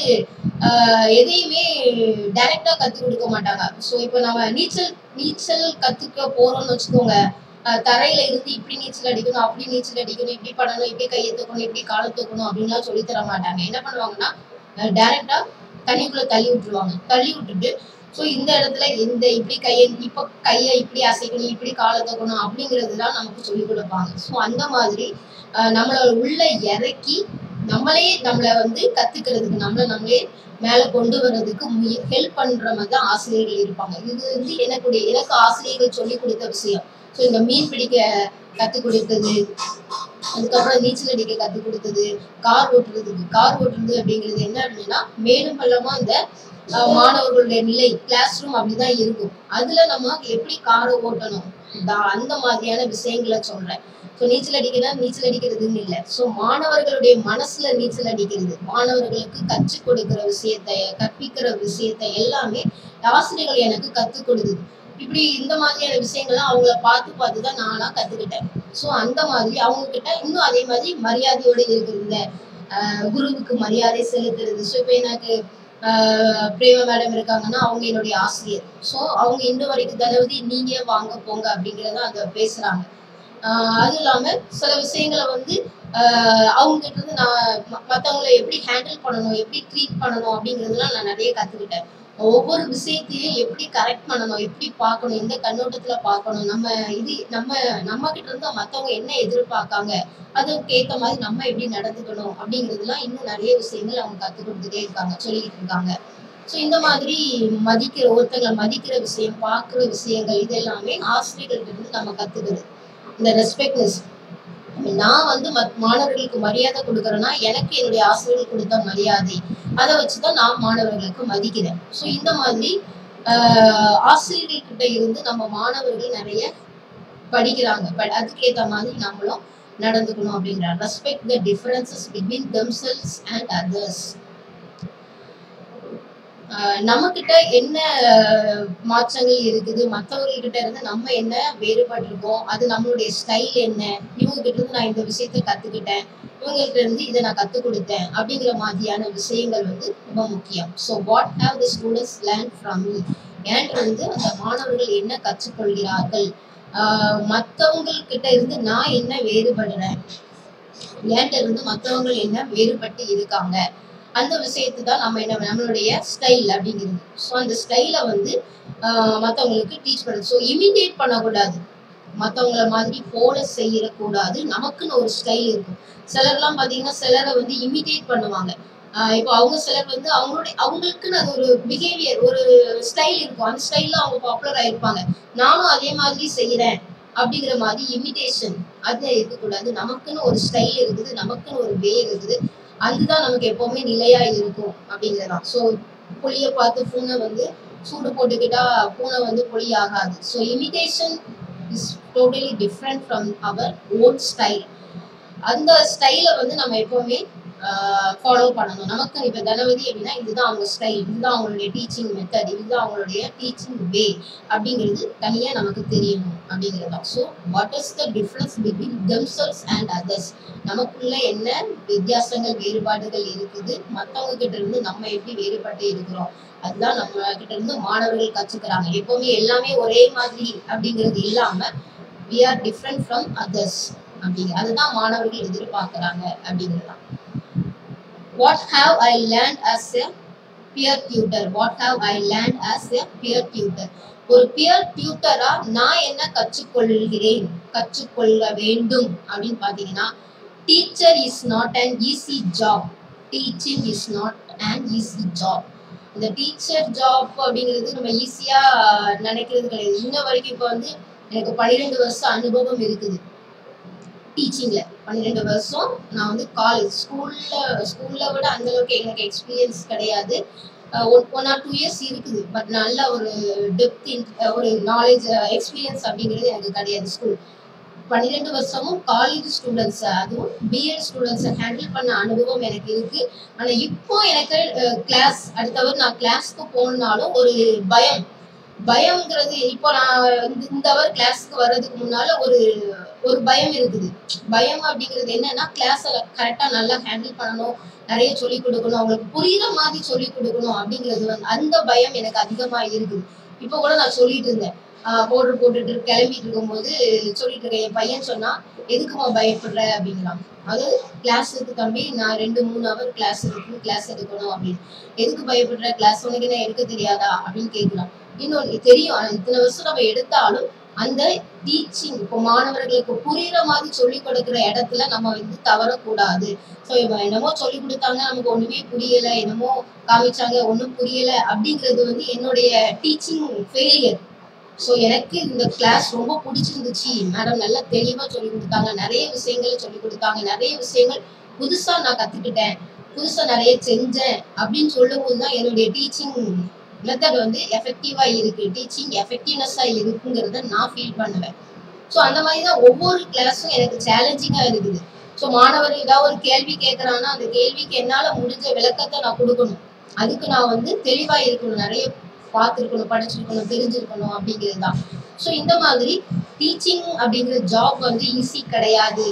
எதையுமே டைரக்டா கற்றுக் கொடுக்க மாட்டாங்க ஸோ இப்போ நம்ம நீச்சல் நீச்சல் கற்றுக்க போறோம்னு வச்சுக்கோங்க தரையில இருந்து இப்படி நீச்சல் அடிக்கணும் அப்படி நீச்சல் அடிக்கணும் இப்படி பண்ணணும் இப்படி கையை தூக்கணும் இப்படி காலை தூக்கணும் அப்படின்லாம் சொல்லி தர மாட்டாங்க என்ன பண்ணுவாங்கன்னா டைரக்டா தண்ணிக்குள்ள தள்ளி விட்டுருவாங்க தள்ளி விட்டுட்டு ஸோ இந்த இடத்துல இந்த இப்படி கையை இப்போ கையை இப்படி அசைக்கணும் இப்படி காலை தூக்கணும் அப்படிங்கிறதுலாம் நமக்கு சொல்லி கொடுப்பாங்க ஸோ அந்த மாதிரி நம்மளை உள்ள இறக்கி நம்மளே நம்மளை வந்து கத்துக்கிறதுக்கு நம்மளை நம்மளே மேல கொண்டு வர்றதுக்கு ஹெல்ப் பண்ற மாதிரி தான் ஆசிரியர்கள் இருப்பாங்க இது வந்து எனக்குடைய எனக்கு ஆசிரியர்கள் சொல்லி கொடுத்த விஷயம் ஸோ இந்த மீன் பிடிக்க கற்றுக் கொடுத்தது அதுக்கப்புறம் நீச்சல் அடிக்க கற்றுக் கொடுத்தது கார் ஓட்டுறதுக்கு கார் ஓட்டுறது அப்படிங்கிறது என்ன அப்படின்னா மேலும் பள்ளமா இந்த மாணவர்களுடைய நிலை கிளாஸ் ரூம் அப்படிதான் இருக்கும் அதுல நம்ம எப்படி காரை ஓட்டணும் அந்த மாதிரியான விஷயங்களை சொல்றேன் ஸோ நீச்சல் அடிக்கிறதா நீச்சல் அடிக்கிறதுன்னு இல்லை ஸோ மாணவர்களுடைய மனசுல நீச்சல் அடிக்கிறது மாணவர்களுக்கு கற்றுக் கொடுக்கிற விஷயத்த கற்பிக்கிற விஷயத்த எல்லாமே ஆசிரியர்கள் எனக்கு கற்றுக் கொடுக்குது இப்படி இந்த மாதிரியான விஷயங்கள்லாம் அவங்கள பார்த்து பார்த்து தான் நானா கத்துக்கிட்டேன் ஸோ அந்த மாதிரி அவங்க கிட்ட இன்னும் அதே மாதிரி மரியாதையோட இருக்கிறது குருவுக்கு மரியாதை செலுத்துறது ஸோ இப்போ எனக்கு பிரேம மேடம் இருக்காங்கன்னா அவங்க என்னுடைய ஆசிரியர் ஸோ அவங்க இன்ன வரைக்கும் தளபதி நீங்க வாங்க போங்க அப்படிங்கிறத அங்க பேசுறாங்க அது இல்லாம சில விஷயங்களை வந்து அவங்க கிட்ட இருந்து நான் மற்றவங்களை எப்படி ஹேண்டில் பண்ணணும் எப்படி ட்ரீட் பண்ணணும் அப்படிங்கிறதுலாம் நான் நிறைய கத்துக்கிட்டேன் ஒவ்வொரு விஷயத்தையும் எப்படி கரெக்ட் பண்ணணும் எப்படி பார்க்கணும் எந்த கண்ணோட்டத்துல பார்க்கணும் நம்ம இது நம்ம நம்ம கிட்ட இருந்து மற்றவங்க என்ன எதிர்பார்க்காங்க அதுக்கு ஏற்ற மாதிரி நம்ம எப்படி நடந்துக்கணும் அப்படிங்கிறதுலாம் இன்னும் நிறைய விஷயங்கள் அவங்க கற்றுக் கொடுத்துட்டே இருக்காங்க சொல்லிக்கிட்டு இருக்காங்க ஸோ இந்த மாதிரி மதிக்கிற ஒருத்தங்களை மதிக்கிற விஷயம் பார்க்குற விஷயங்கள் இது எல்லாமே ஆசிரியர்கள்ட்ட இருந்து நம்ம கற்றுக்கிறது இந்த ரெஸ்பெக்ட்னஸ் நான் வந்து மாணவர்களுக்கு மரியாதை கொடுக்குறேன்னா எனக்கு என்னுடைய ஆசிரியர்கள் கொடுத்த மரியாதை அதை வச்சுதான் நான் மாணவர்களுக்கு மதிக்கிறேன் ஸோ இந்த மாதிரி ஆசிரியர்கள் கிட்ட இருந்து நம்ம மாணவர்கள் நிறைய படிக்கிறாங்க பட் அதுக்கேற்ற மாதிரி நம்மளும் நடந்துக்கணும் அப்படிங்கிறார் respect the differences between themselves and others நம்ம கிட்ட என்ன மாற்றங்கள் இருக்குது மற்றவங்ககிட்ட இருந்து நம்ம என்ன வேறுபட்டிருக்கோம் அது நம்மளுடைய ஸ்டைல் என்ன இவங்க கிட்ட இருந்து நான் இந்த விஷயத்த கத்துக்கிட்டேன் இவங்ககிட்ட இருந்து இதை நான் கத்துக் கொடுத்தேன் அப்படிங்கிற மாதிரியான விஷயங்கள் வந்து ரொம்ப முக்கியம் so what have the students learn from me என்கிட்ட வந்து அந்த மாணவர்கள் என்ன கற்றுக்கொள்கிறார்கள் மற்றவங்கக்கிட்ட இருந்து நான் என்ன வேறுபடுறேன் என்கிட்ட இருந்து மற்றவங்க என்ன வேறுபட்டு இருக்காங்க அந்த விஷயத்தை தான் நம்ம என்ன நம்மளுடைய ஸ்டைல் அப்படிங்கிறது ஸோ அந்த ஸ்டைலை வந்து மற்றவங்களுக்கு டீச் பண்ணுறது ஸோ இமிடியேட் பண்ணக்கூடாது மற்றவங்கள மாதிரி போல செய்யக்கூடாது நமக்குன்னு ஒரு ஸ்டைல் இருக்கும் சிலர்லாம் பார்த்தீங்கன்னா சிலரை வந்து இமிடியேட் பண்ணுவாங்க ஆஹ் இப்போ அவங்க சிலர் வந்து அவங்களுடைய அவங்களுக்குன்னு அது ஒரு பிஹேவியர் ஒரு ஸ்டைல் இருக்கும் அந்த ஸ்டைல்ல அவங்க பாப்புலர் ஆயிருப்பாங்க நானும் அதே மாதிரி செய்யறேன் அப்படிங்கிற மாதிரி இமிடேஷன் அது இருக்கக்கூடாது நமக்குன்னு ஒரு ஸ்டைல் இருக்குது நமக்குன்னு ஒரு வே இருக்குது அதுதான் நமக்கு எப்பவுமே நிலையா இருக்கும் அப்படிங்கிறதான் ஸோ புளியை பார்த்து பூனை வந்து சூடு போட்டுக்கிட்டா பூனை வந்து புளி ஆகாது so imitation is totally different from our own style அந்த ஸ்டைலை வந்து நம்ம எப்பவுமே ஃபாலோ பண்ணணும் நமக்கு இப்போ தனவதி அப்படின்னா இதுதான் அவங்க ஸ்டைல் இதுதான் அவங்களுடைய டீச்சிங் மெத்தட் இதுதான் அவங்களுடைய டீச்சிங் வே அப்படிங்கிறது தனியாக நமக்கு தெரியணும் அப்படிங்கிறது தான் so what is the difference between themselves and others நமக்குள்ள என்ன வித்தியாசங்கள் வேறுபாடுகள் இருக்குது மற்றவங்க கிட்ட இருந்து நம்ம எப்படி வேறுபட்டு இருக்கிறோம் அதுதான் நம்ம கிட்ட இருந்து மாணவர்கள் கற்றுக்கிறாங்க எப்பவுமே எல்லாமே ஒரே மாதிரி அப்படிங்கிறது இல்லாம we are different from others அப்படிங்கிற அதுதான் மாணவர்கள் எதிர்பார்க்கறாங்க அப்படிங்கிறது what have I learn as a peer tutor what have I learn as a peer tutor ஒரு பியர் டியூட்டரா நான் என்ன கற்றுக்கொள்கிறேன் கற்றுக்கொள்ள வேண்டும் அப்படின்னு பார்த்தீங்கன்னா teacher is not an easy job teaching is not an easy job இந்த டீச்சர் ஜாப் அப்படிங்கிறது நம்ம ஈஸியா நினைக்கிறது கிடையாது இன்ன வரைக்கும் இப்போ வந்து எனக்கு பன்னிரெண்டு வருஷம் அனுபவம் இருக்குது டீச்சிங்ல பன்னிரெண்டு வருஷம் நான் வந்து காலேஜ் ஸ்கூல்ல ஸ்கூல்ல விட அந்த அளவுக்கு எனக்கு எக்ஸ்பீரியன்ஸ் கிடையாது ஒன் ஆர் டூ இயர்ஸ் இருக்குது பட் நல்ல ஒரு டெப்த் ஒரு நாலேஜ் எக்ஸ்பீரியன்ஸ் அப்படிங்கிறது எனக்கு கிடையாது ஸ்கூல் பன்னிரெண்டு வருஷமும் காலேஜ் ஸ்டூடெண்ட்ஸ் அதுவும் பிஎட் ஸ்டூடெண்ட்ஸை ஹேண்டில் பண்ண அனுபவம் எனக்கு இருக்கு ஆனா இப்போ எனக்கு கிளாஸ் அடுத்தவர் நான் கிளாஸ்க்கு போனாலும் ஒரு பயம் பயம்ங்கிறது இப்போ நான் இந்த இந்த அவர் கிளாஸ்க்கு வர்றதுக்கு முன்னால ஒரு ஒரு பயம் இருக்குது பயம் அப்படிங்கிறது என்னன்னா கிளாஸை கரெக்டா நல்லா ஹேண்டில் பண்ணணும் நிறைய சொல்லி கொடுக்கணும் அவங்களுக்கு புரியுற மாதிரி சொல்லி கொடுக்கணும் அப்படிங்கிறது வந்து அந்த பயம் எனக்கு அதிகமா இருக்குது இப்போ கூட நான் சொல்லிட்டு இருந்தேன் பவுடர் போட்டுட்டு கிளம்பிட்டு இருக்கும்போது சொல்லிட்டு இருக்கேன் என் பையன் சொன்னா எதுக்குமா பயப்படுற அப்படிங்கிறான் அது கிளாஸ் இருக்கு தம்பி நான் ரெண்டு மூணு ஹவர் கிளாஸ் இருக்கு கிளாஸ் எடுக்கணும் அப்படின்னு எதுக்கு பயப்படுற கிளாஸ் உனக்கு என்ன எடுக்க தெரியாதா அப்படின்னு கேட்கலாம் இன்னொன்று தெரியும் ஆனா இத்தனை வருஷம் நம்ம எடுத்தாலும் அந்த டீச்சிங் இப்போ மாணவர்களுக்கு புரியுற மாதிரி சொல்லி கொடுக்குற இடத்துல நம்ம வந்து தவறக்கூடாது ஸோ இவன் என்னமோ சொல்லி கொடுத்தாங்க நமக்கு ஒண்ணுமே புரியல என்னமோ காமிச்சாங்க ஒன்றும் புரியல அப்படிங்கிறது வந்து என்னுடைய டீச்சிங் ஃபெயிலியர் ஸோ எனக்கு இந்த கிளாஸ் ரொம்ப பிடிச்சிருந்துச்சு மேடம் நல்லா தெளிவாக சொல்லி கொடுத்தாங்க நிறைய விஷயங்களை சொல்லி கொடுத்தாங்க நிறைய விஷயங்கள் புதுசாக நான் கற்றுக்கிட்டேன் புதுசாக நிறைய செஞ்சேன் அப்படின்னு சொல்லும்போது தான் என்னுடைய டீச்சிங் மெத்தட் வந்து எஃபெக்டிவாக இருக்கு டீச்சிங் எஃபெக்டிவ்னஸாக இருக்குங்கிறத நான் ஃபீல் பண்ணுவேன் ஸோ அந்த மாதிரி தான் ஒவ்வொரு கிளாஸும் எனக்கு சேலஞ்சிங்காக இருக்குது ஸோ மாணவர் ஏதாவது ஒரு கேள்வி கேட்குறான்னா அந்த கேள்விக்கு என்னால் முடிஞ்ச விளக்கத்தை நான் கொடுக்கணும் அதுக்கு நான் வந்து தெளிவாக இருக்கணும் நிறைய பார்த்துருக்கணும் படிச்சிருக்கணும் தெரிஞ்சிருக்கணும் அப்படிங்கிறது தான் ஸோ இந்த மாதிரி டீச்சிங் அப்படிங்கிற ஜாப் வந்து ஈஸி கிடையாது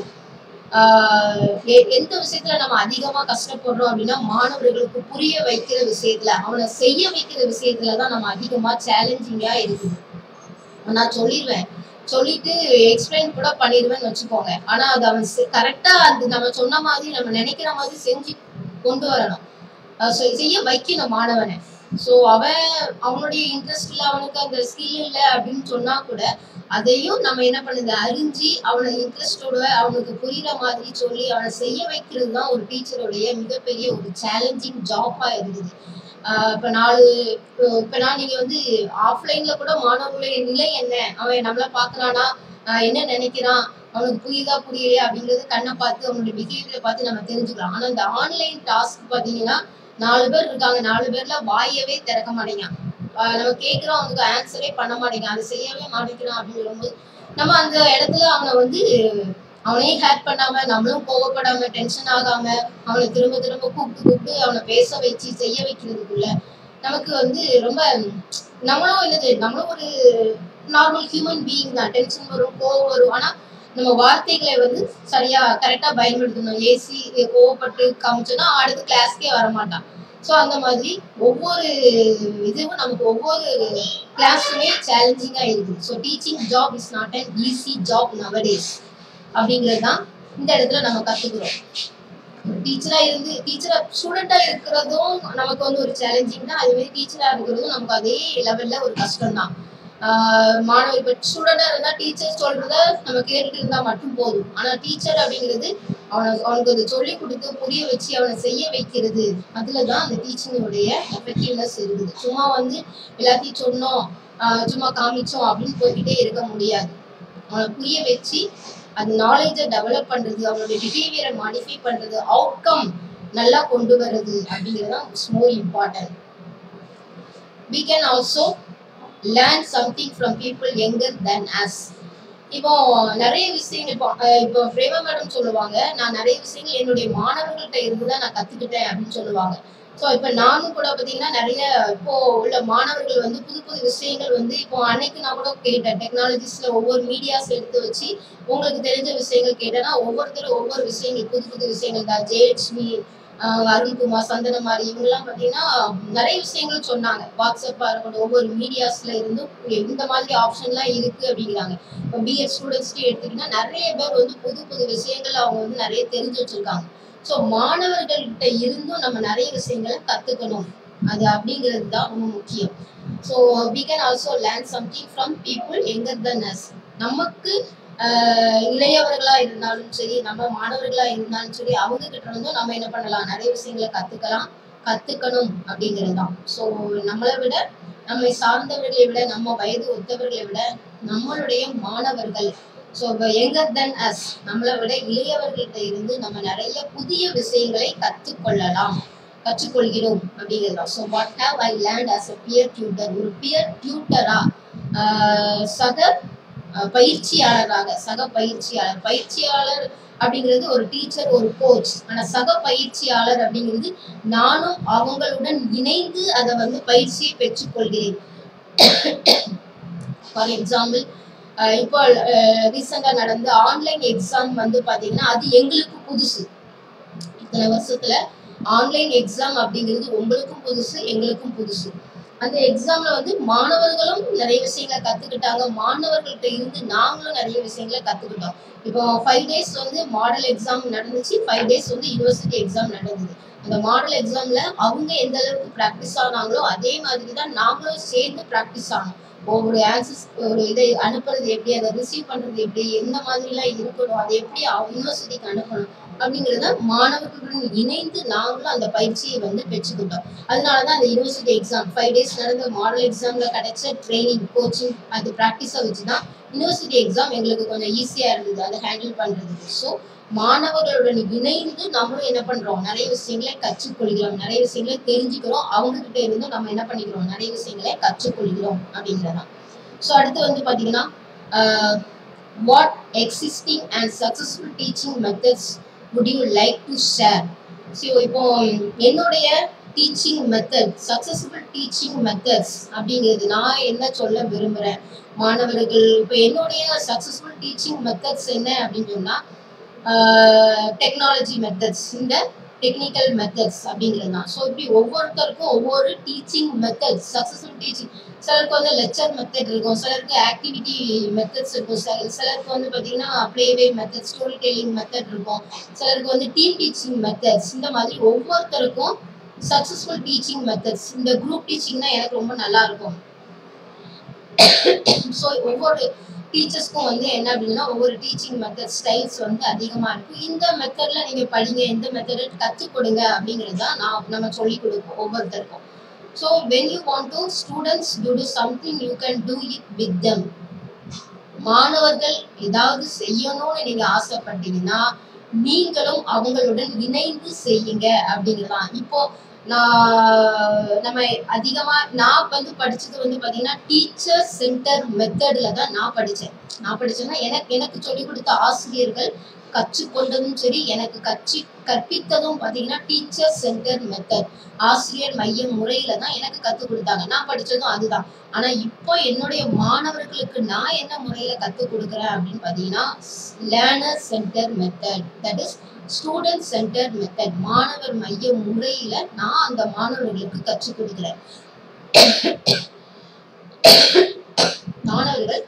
எந்த விஷயத்துல நம்ம அதிகமா கஷ்டப்படுறோம் அப்படின்னா மாணவர்களுக்கு புரிய வைக்கிற விஷயத்துல அவனை செய்ய வைக்கிற விஷயத்துல தான் நம்ம அதிகமா சேலஞ்சிங்கா இருக்குது நான் சொல்லிடுவேன் சொல்லிட்டு எக்ஸ்பிளைன் கூட பண்ணிடுவேன்னு வச்சுக்கோங்க ஆனா அது அவன் கரெக்டா அது நம்ம சொன்ன மாதிரி நம்ம நினைக்கிற மாதிரி செஞ்சு கொண்டு வரணும் செய்ய வைக்கணும் மாணவனை ஸோ அவன் அவனுடைய இன்ட்ரெஸ்ட் இல்லை அவனுக்கு அந்த ஸ்கில் இல்லை அப்படின்னு சொன்னா கூட அதையும் நம்ம என்ன பண்ணுது அறிஞ்சு அவனை இன்ட்ரெஸ்டோட அவனுக்கு புரியுற மாதிரி சொல்லி அவனை செய்ய வைக்கிறது தான் ஒரு டீச்சருடைய மிகப்பெரிய ஒரு சேலஞ்சிங் ஜாப்பா இருக்குது இப்போ நாலு இப்போ நான் நீங்கள் வந்து ஆஃப்லைனில் கூட மாணவர்களுடைய நிலை என்ன அவன் நம்மளை பார்க்குறானா என்ன நினைக்கிறான் அவனுக்கு புரியுதா புரியலையா அப்படிங்கிறது கண்ணை பார்த்து அவனுடைய பிஹேவியரை பார்த்து நம்ம தெரிஞ்சுக்கலாம் ஆனால் இந்த ஆன்லைன் டாஸ்க் பார்த்தீங்கன்னா நாலு பேர் இருக்காங்க நாலு பேர்ல வாயவே திறக்க மாட்டேங்கான் நம்ம கேட்குறோம் அவனுக்கு ஆன்சரே பண்ண மாட்டேங்கான் அதை செய்யவே மாட்டேங்கிறான் அப்படிங்கும்போது நம்ம அந்த இடத்துல அவனை வந்து அவனையும் ஹேட் பண்ணாம நம்மளும் கோவப்படாம டென்ஷன் ஆகாம அவனை திரும்ப திரும்ப கூப்பிட்டு கூப்பிட்டு அவனை பேச வச்சு செய்ய வைக்கிறதுக்குள்ள நமக்கு வந்து ரொம்ப நம்மளும் என்னது நம்மளும் ஒரு நார்மல் ஹியூமன் பீயிங் தான் டென்ஷன் வரும் கோவம் வரும் ஆனா நம்ம வார்த்தைகளை வந்து சரியா கரெக்டா பயன்படுத்தணும் ஏசி கோவப்பட்டு காமிச்சோன்னா அடுத்த கிளாஸ்க்கே வரமாட்டான் ஸோ அந்த மாதிரி ஒவ்வொரு இதுவும் நமக்கு ஒவ்வொரு கிளாஸுமே சேலஞ்சிங்காக இருக்குது so teaching job is not an easy job nowadays அப்படிங்கிறது தான் இந்த இடத்துல நம்ம கற்றுக்குறோம் டீச்சரா இருந்து டீச்சரா ஸ்டூடெண்டா இருக்கிறதும் நமக்கு வந்து ஒரு சேலஞ்சிங் தான் அதே மாதிரி டீச்சரா இருக்கிறதும் நமக்கு அதே லெவல்ல ஒரு கஷ்டம் தான் மாணவர் இப்போ ஸ்டூடெண்டா இருந்தா டீச்சர் சொல்றத நம்ம கேட்டுட்டு இருந்தா மட்டும் போதும் ஆனா டீச்சர் அப்படிங்கிறது அவனுக்கு அவனுக்கு அதை சொல்லி கொடுத்து புரிய வச்சு அவனை செய்ய வைக்கிறது அதுல தான் அந்த டீச்சிங்கோடைய எஃபெக்டிவ்னஸ் இருக்குது சும்மா வந்து எல்லாத்தையும் சொன்னோம் ஆஹ் சும்மா காமிச்சோம் அப்படின்னு போய்கிட்டே இருக்க முடியாது அவனை புரிய வச்சு அந்த நாலேஜை டெவலப் பண்றது அவனுடைய பிஹேவியரை மாடிஃபை பண்றது அவுட்கம் நல்லா கொண்டு வர்றது அப்படிங்கிறது தான் it's more important we can also learn something from people younger than us இப்போ நிறைய விஷயங்கள் இப்போ அஹ் இப்போ பிரேமா மேடம் சொல்லுவாங்க நான் நிறைய விஷயங்கள் என்னுடைய மாணவர்கள்ட்ட இருந்து தான் நான் கத்துக்கிட்டேன் அப்படின்னு சொல்லுவாங்க ஸோ இப்போ நானும் கூட பார்த்தீங்கன்னா நிறைய இப்போ உள்ள மாணவர்கள் வந்து புது புது விஷயங்கள் வந்து இப்போ அன்னைக்கு நான் கூட கேட்டேன் டெக்னாலஜிஸ்ல ஒவ்வொரு மீடியாஸ் எடுத்து வச்சு உங்களுக்கு தெரிஞ்ச விஷயங்கள் கேட்டேன்னா ஒவ்வொருத்தரும் ஒவ்வொரு விஷயங்கள் புது புது விஷயங்கள் தான் ஜெயலட்சுமி ஆஹ் அருண்குமார் சந்தனமாரி இவங்கெல்லாம் பார்த்தீங்கன்னா நிறைய விஷயங்கள் சொன்னாங்க வாட்ஸ்அப்பாக இருக்கட்டும் ஒவ்வொரு மீடியாஸ்ல இருந்தும் இந்த மாதிரி ஆப்ஷன்லாம் இருக்கு அப்படிங்கிறாங்க இப்போ பிஎட் ஸ்டூடெண்ட்ஸ்க்கு எடுத்தீங்கன்னா நிறைய பேர் வந்து புது புது விஷயங்கள் அவங்க வந்து நிறைய தெரிஞ்சு வச்சிருக்காங்க ஸோ மாணவர்கள்கிட்ட இருந்தும் நம்ம நிறைய விஷயங்களை கத்துக்கணும் அது அப்படிங்கிறது தான் ரொம்ப முக்கியம் so we can also learn something from people younger than us நமக்கு ஆஹ் இளையவர்களா இருந்தாலும் சரி நம்ம மாணவர்களா இருந்தாலும் சரி அவங்க கிட்ட இருந்தும் நம்ம என்ன பண்ணலாம் நிறைய விஷயங்களை கத்துக்கலாம் கத்துக்கணும் அப்படிங்கிறது தான் ஸோ நம்மளை விட நம்மை சார்ந்தவர்களை விட நம்ம வயது ஒத்தவர்களை விட நம்மளுடைய மாணவர்கள் ஸோ எங்கர் தென் அஸ் நம்மளை விட இளையவர்கள்ட்ட இருந்து நம்ம நிறைய புதிய விஷயங்களை கற்றுக்கொள்ளலாம் கற்றுக்கொள்கிறோம் அப்படிங்கிறது தான் so what have I learn as a peer tutor ஒரு பியர் டியூட்டரா சக அஹ், பயிற்சியாளராக சக பயிற்சியாளர் பயிற்சியாளர் அப்படிங்கிறது ஒரு டீச்சர் ஒரு கோச் ஆனா சக பயிற்சியாளர் அப்படிங்கிறது நானும் அவங்களுடன் இணைந்து அதை வந்து பயிற்சியை பெற்றுக்கொள்கிறேன் ஃபார் எக்ஸாம்பிள் இப்போ ரீசெண்டாக நடந்த ஆன்லைன் எக்ஸாம் வந்து பார்த்தீங்கன்னா அது எங்களுக்கு புதுசு இத்தனை வருஷத்துல ஆன்லைன் எக்ஸாம் அப்படிங்கிறது உங்களுக்கும் புதுசு எங்களுக்கும் புதுசு அந்த எக்ஸாம்ல வந்து மாணவர்களும் நிறைய விஷயங்களை கத்துக்கிட்டாங்க மாணவர்கள்ட்ட இருந்து நாங்களும் நிறைய விஷயங்களை கத்துக்கிட்டோம் இப்போ ஃபைவ் டேஸ் வந்து மாடல் எக்ஸாம் நடந்துச்சு ஃபைவ் டேஸ் வந்து யூனிவர்சிட்டி எக்ஸாம் நடந்தது அந்த மாடல் எக்ஸாம்ல அவங்க எந்த அளவுக்கு ப்ராக்டிஸ் ஆனாங்களோ அதே மாதிரி தான் நாங்களும் சேர்ந்து ப்ராக்டிஸ் ஆனோம் ஒவ்வொரு ஆன்சர்ஸ் ஒரு இதை அனுப்புறது எப்படி அதை ரிசீவ் பண்றது எப்படி எந்த மாதிரிலாம் இருக்கணும் அதை எப்படி யூனிவர்சிட்டிக்கு அனுப்பணும் அப்படிங்கிறத மாணவர்களுடன் இணைந்து நாங்களும் அந்த பயிற்சியை வந்து பெற்றுக்கிட்டோம் அதனால தான் அந்த யூனிவர்சிட்டி எக்ஸாம் ஃபைவ் டேஸ் நடந்த மாடல் எக்ஸாம்ல கிடைச்ச ட்ரைனிங் கோச்சிங் அது ப்ராக்டிஸை வச்சு தான் யூனிவர்சிட்டி எக்ஸாம் எங்களுக்கு கொஞ்சம் ஈஸியாக இருந்தது அதை ஹேண்டில் பண்ணுறதுக்கு ஸோ மாணவர்களுடன் இணைந்து நம்மளும் என்ன பண்றோம் நிறைய விஷயங்களை கற்றுக்கொள்கிறோம் நிறைய விஷயங்களை தெரிஞ்சுக்கிறோம் அவங்க கிட்ட இருந்து நம்ம என்ன பண்ணிக்கிறோம் நிறைய விஷயங்களை கற்றுக்கொள்கிறோம் அப்படிங்கிறதான் ஸோ அடுத்து வந்து பாத்தீங்கன்னா what existing and successful teaching methods would you like to share so இப்போ என்னுடைய teaching method successful teaching methods அப்படிங்கிறது நான் என்ன சொல்ல விரும்புகிறேன் மாணவர்கள் இப்போ என்னுடைய சக்சஸ்ஃபுல் டீச்சிங் மெத்தட்ஸ் என்ன அப்படின்னு சொன்னால் டெக்னாலஜி மெத்தட்ஸ் இந்த டெக்னிக்கல் மெத்தட்ஸ் அப்படிங்கிறது தான் ஸோ இப்படி ஒவ்வொருத்தருக்கும் ஒவ்வொரு டீச்சிங் மெத்தட்ஸ் சக்ஸஸ்ஃபுல் டீச்சிங் சிலருக்கு வந்து லெக்சர் மெத்தட் இருக்கும் சிலருக்கு ஆக்டிவிட்டி மெத்தட்ஸ் இருக்கும் சில சிலருக்கு வந்து பார்த்தீங்கன்னா play way method story telling method இருக்கும் சிலருக்கு வந்து டீம் டீச்சிங் மெத்தட்ஸ் இந்த மாதிரி ஒவ்வொருத்தருக்கும் சக்ஸஸ்ஃபுல் டீச்சிங் மெத்தட்ஸ் இந்த குரூப் டீச்சிங்னா எனக்கு ரொம்ப நல்லா இருக்கும் ஸோ ஒவ்வொரு டீச்சர்ஸ்க்கும் வந்து என்ன அப்படின்னா ஒவ்வொரு டீச்சிங் மெத்தட் ஸ்டைல்ஸ் வந்து அதிகமாக இருக்கும் இந்த மெத்தடில் நீங்கள் படிங்க இந்த மெத்தடை கற்றுக் கொடுங்க அப்படிங்கிறது தான் நான் நம்ம சொல்லிக் கொடுப்போம் ஒவ்வொருத்தருக்கும் so when you want to students to do something you can do it with them மாணவர்கள் ஏதாவது செய்யணும்னு நீங்க ஆசைப்பட்டீங்கன்னா நீங்களும் அவங்களுடன் இணைந்து செய்யுங்க அப்படிங்கலாம் இப்போ நான் நம்ம அதிகமா நான் வந்து படிச்சது வந்து பாத்தீங்கன்னா டீச்சர் சென்டர் மெத்தட்ல தான் நான் படிச்சேன் நான் படிச்சேன்னா எனக்கு எனக்கு சொல்லிக் கொடுத்த ஆசிரியர்கள் கற்றுக்கொண்டதும் சரி எனக்கு கற்று கற்பித்ததும் பார்த்தீங்கன்னா டீச்சர் சென்டர் மெத்தட் ஆசிரியர் மைய முறையில தான் எனக்கு கற்றுக் கொடுத்தாங்க நான் படிச்சதும் அதுதான் ஆனா இப்போ என்னுடைய மாணவர்களுக்கு நான் என்ன முறையில கற்றுக் கொடுக்குறேன் அப்படின்னு பார்த்தீங்கன்னா learner centre method that is student centre method மாணவர் மைய முறையில நான் அந்த மாணவர்களுக்கு கற்றுக் கொடுக்குறேன் மாணவர்கள்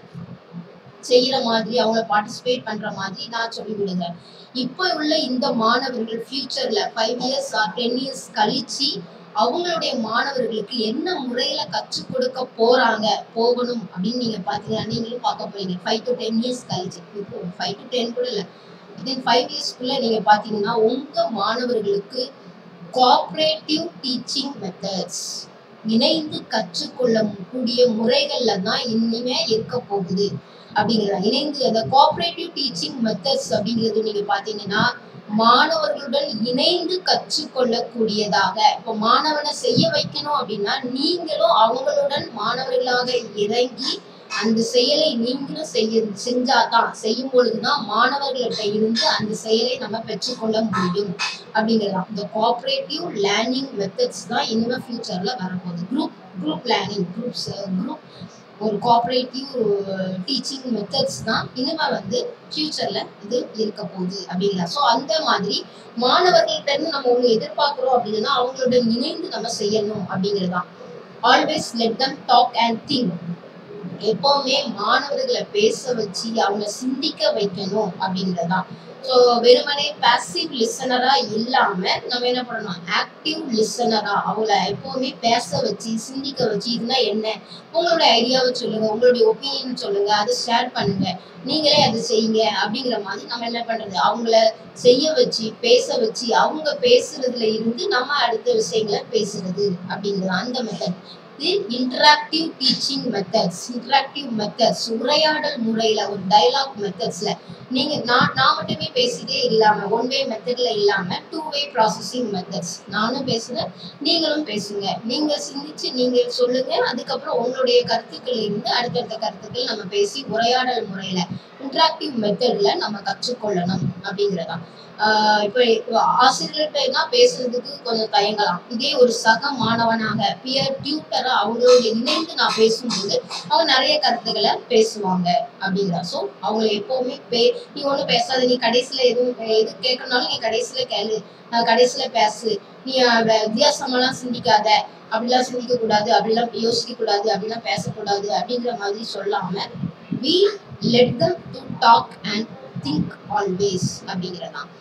செய்யற மாதிரி அவங்கள பார்ட்டிசிபேட் பண்ற மாதிரி நான் சொல்லி கொடுக்குறேன் இப்போ உள்ள இந்த மாணவர்கள் ஃபியூச்சர்ல five years or ten years கழிச்சு அவங்களுடைய மாணவர்களுக்கு என்ன முறையில கற்றுக் கொடுக்க போறாங்க போகணும் அப்படின்னு நீங்க பாத்தீங்கன்னா நீங்களும் பார்க்க போறீங்க ஃபைவ் டு டென் இயர்ஸ் கழிச்சு இப்போ ஃபைவ் டு டென் கூட இல்லை வித்தின் ஃபைவ் இயர்ஸ்க்குள்ள நீங்க பாத்தீங்கன்னா உங்க மாணவர்களுக்கு கோஆப்ரேட்டிவ் டீச்சிங் மெத்தட்ஸ் இணைந்து கற்றுக்கொள்ளக்கூடிய முறைகள்ல தான் இனிமே இருக்க போகுது அப்படிங்கிறத இணைந்து அந்த கோஆப்ரேட்டிவ் டீச்சிங் மெத்தட்ஸ் அப்படிங்கிறது நீங்க பாத்தீங்கன்னா மாணவர்களுடன் இணைந்து கற்றுக்கொள்ளக்கூடியதாக இப்போ மாணவனை செய்ய வைக்கணும் அப்படின்னா நீங்களும் அவங்களுடன் மாணவர்களாக இறங்கி அந்த செயலை நீங்களும் செய்ய செஞ்சாதான் செய்யும் பொழுதுதான் மாணவர்கள்ட்ட இருந்து அந்த செயலை நம்ம பெற்றுக்கொள்ள முடியும் அப்படிங்கிறதான் இந்த கோஆப்ரேட்டிவ் லேர்னிங் மெத்தட்ஸ் தான் இனிமே ஃபியூச்சர்ல வரப்போகுது group group learning groups group ஒரு கோஆப்ரேட்டிவ் டீச்சிங் மெத்தட்ஸ் தான் இனிமே வந்து ஃபியூச்சர்ல இது இருக்க போகுது அப்படிங்கிற ஸோ அந்த மாதிரி மாணவர்கள்ட்ட இருந்து நம்ம ஒன்று எதிர்பார்க்குறோம் அப்படின்னா அவங்களோட இணைந்து நம்ம செய்யணும் அப்படிங்கிறது தான் always let them talk and think எப்பவுமே மாணவர்களை பேச வச்சு அவங்க சிந்திக்க வைக்கணும் அப்படிங்கிறதான் ஸோ வெறுமனே பாசிவ் லிசனரா இல்லாம நம்ம என்ன பண்ணணும் ஆக்டிவ் லிசனரா அவங்கள எப்பவுமே பேச வச்சு சிந்திக்க வச்சு இதுனா என்ன உங்களோட ஐடியாவை சொல்லுங்க உங்களுடைய ஒப்பீனியன் சொல்லுங்க அதை ஷேர் பண்ணுங்க நீங்களே அதை செய்யுங்க அப்படிங்கிற மாதிரி நம்ம என்ன பண்றது அவங்கள செய்ய வச்சு பேச வச்சு அவங்க பேசுறதுல இருந்து நம்ம அடுத்த விஷயங்களை பேசுறது அப்படிங்கிறது அந்த மெத்தட் இது interactive teaching methods interactive methods உரையாடல் முறையில ஒரு டயலாக் மெத்தட்ஸ்ல நீங்க நான் நான் மட்டுமே பேசிட்டே இல்லாம ஒன் வே மெத்தட்ல இல்லாம டூ வே ப்ராசஸிங் மெத்தட்ஸ் நானும் பேசுறேன் நீங்களும் பேசுங்க நீங்க சிந்திச்சு நீங்க சொல்லுங்க அதுக்கப்புறம் உங்களுடைய கருத்துக்கள் இருந்து அடுத்தடுத்த கருத்துக்கள் நம்ம பேசி உரையாடல் முறையில இன்டராக்டிவ் மெத்தட்ல நம்ம கற்றுக்கொள்ளணும் அப்படிங்கிறதான் ஆஹ் இப்போ ஆசிரியர்கள்ட்ட தான் பேசுறதுக்கு கொஞ்சம் தயங்கலாம் இதே ஒரு சக மாணவனாக பியர் டியூட்டரா அவங்களோட இணைந்து நான் பேசும்போது அவங்க நிறைய கருத்துக்களை பேசுவாங்க அப்படிங்கிறா ஸோ அவங்கள எப்பவுமே பே நீ ஒன்றும் பேசாத நீ கடைசியில எதுவும் எது கேட்கணும்னாலும் நீ கடைசியில கேளு அஹ் கடைசியில பேசு நீ அஹ் வே- வித்தியாசமெல்லாம் சிந்திக்காத அப்படிலாம் சிந்திக்க கூடாது அப்படிலாம் யோசிக்க கூடாது அப்படிலாம் பேசக்கூடாது அப்படிங்கிற மாதிரி சொல்லாம we let them to talk and think always அப்படிங்கிறதான்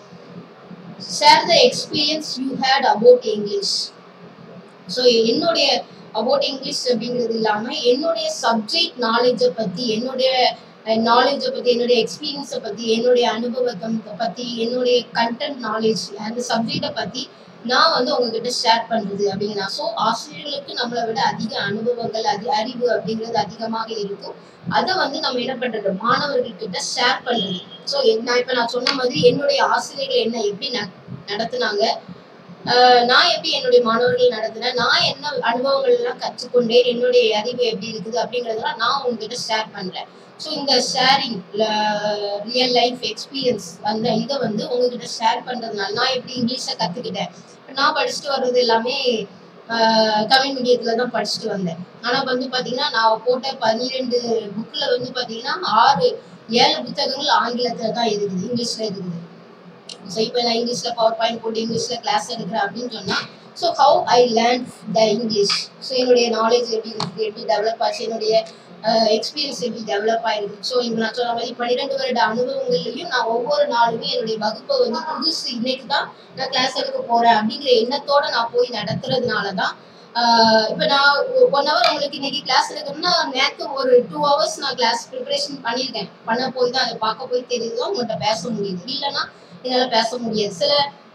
share the experience you had about English so என்னுடைய அபவுட் இங்கிலீஷ் அப்படிங்கிறது இல்லாமல் என்னுடைய சப்ஜெக்ட் நாலேஜை பற்றி என்னுடைய நாலேஜை பற்றி என்னுடைய எக்ஸ்பீரியன்ஸை பற்றி என்னுடைய அனுபவத்தை பற்றி என்னுடைய கண்டென்ட் நாலேஜ் அந்த சப்ஜெக்டை பற்றி நான் வந்து உங்ககிட்ட ஷேர் பண்ணுறது அப்படிங்கிறா ஸோ ஆசிரியர்களுக்கு நம்மளை விட அதிக அனுபவங்கள் அதி அறிவு அப்படிங்கிறது அதிகமாக இருக்கும் அதை வந்து நம்ம என்ன பண்றது மாணவர்கள்கிட்ட ஷேர் பண்றது ஸோ நான் இப்போ நான் சொன்ன மாதிரி என்னுடைய ஆசிரியர்கள் என்ன எப்படி ந- நடத்துனாங்க ஆஹ் நான் எப்படி என்னுடைய மாணவர்கள் நடத்தினேன் நான் என்ன அனுபவங்கள் எல்லாம் கற்றுக்கொண்டேன் என்னுடைய அறிவு எப்படி இருக்குது அப்படிங்கறதெல்லாம் நான் உங்ககிட்ட ஷேர் பண்றேன் ஸோ இந்த ஷேரிங் ரியல் லைஃப் எக்ஸ்பீரியன்ஸ் அந்த இதை வந்து உங்ககிட்ட ஷேர் பண்றதுனால நான் எப்படி இங்கிலீஷை கத்துக்கிட்டேன் நான் படிச்சுட்டு வர்றது எல்லாமே ஆஹ் தமிழ் மீடியத்துல தான் படிச்சுட்டு வந்தேன் ஆனா வந்து பாத்தீங்கன்னா நான் போட்ட பன்னிரெண்டு புக்ல வந்து பாத்தீங்கன்னா ஆறு ஏழு புத்தகங்கள் ஆங்கிலத்துல தான் இருக்குது இங்கிலீஷ்ல இருக்குது ஸோ இப்போ நான் இங்கிலீஷ்ல பவர் பாயிண்ட் போட்டு இங்கிலீஷ்ல கிளாஸ் எடுக்கிறேன் அப்படின்னு சொன்னா so how I learn the English so என்னுடைய நாலேஜ் எப்படி இருக்கு எப்படி டெவலப் ஆச்சு என்னுடைய எக்ஸ்பீரியன்ஸ் எப்படி டெவலப் ஆயிருக்கு ஸோ இப்போ நான் சொன்ன மாதிரி பன்னிரெண்டு வருட அனுபவங்கள்லையும் நான் ஒவ்வொரு நாளுமே என்னுடைய வகுப்பை வந்து புதுசு இன்னைக்கு தான் நான் கிளாஸ் எடுக்க போறேன் அப்படிங்கிற எண்ணத்தோட நான் போய் நடத்துறதுனால தான் ஆஹ் இப்போ நான் ஒன் ஹவர் உங்களுக்கு இன்னைக்கு கிளாஸ் எடுக்கணும்னா நேற்று ஒரு டூ ஹவர்ஸ் நான் கிளாஸ் ப்ரிப்பரேஷன் பண்ணியிருக்கேன் பண்ண போய் தான் அதை பார்க்க போய் தெரியுதோ உங்கள்கிட்ட பேச முடியுது இல்லைன்னா என்னால் பேச முடியாது சில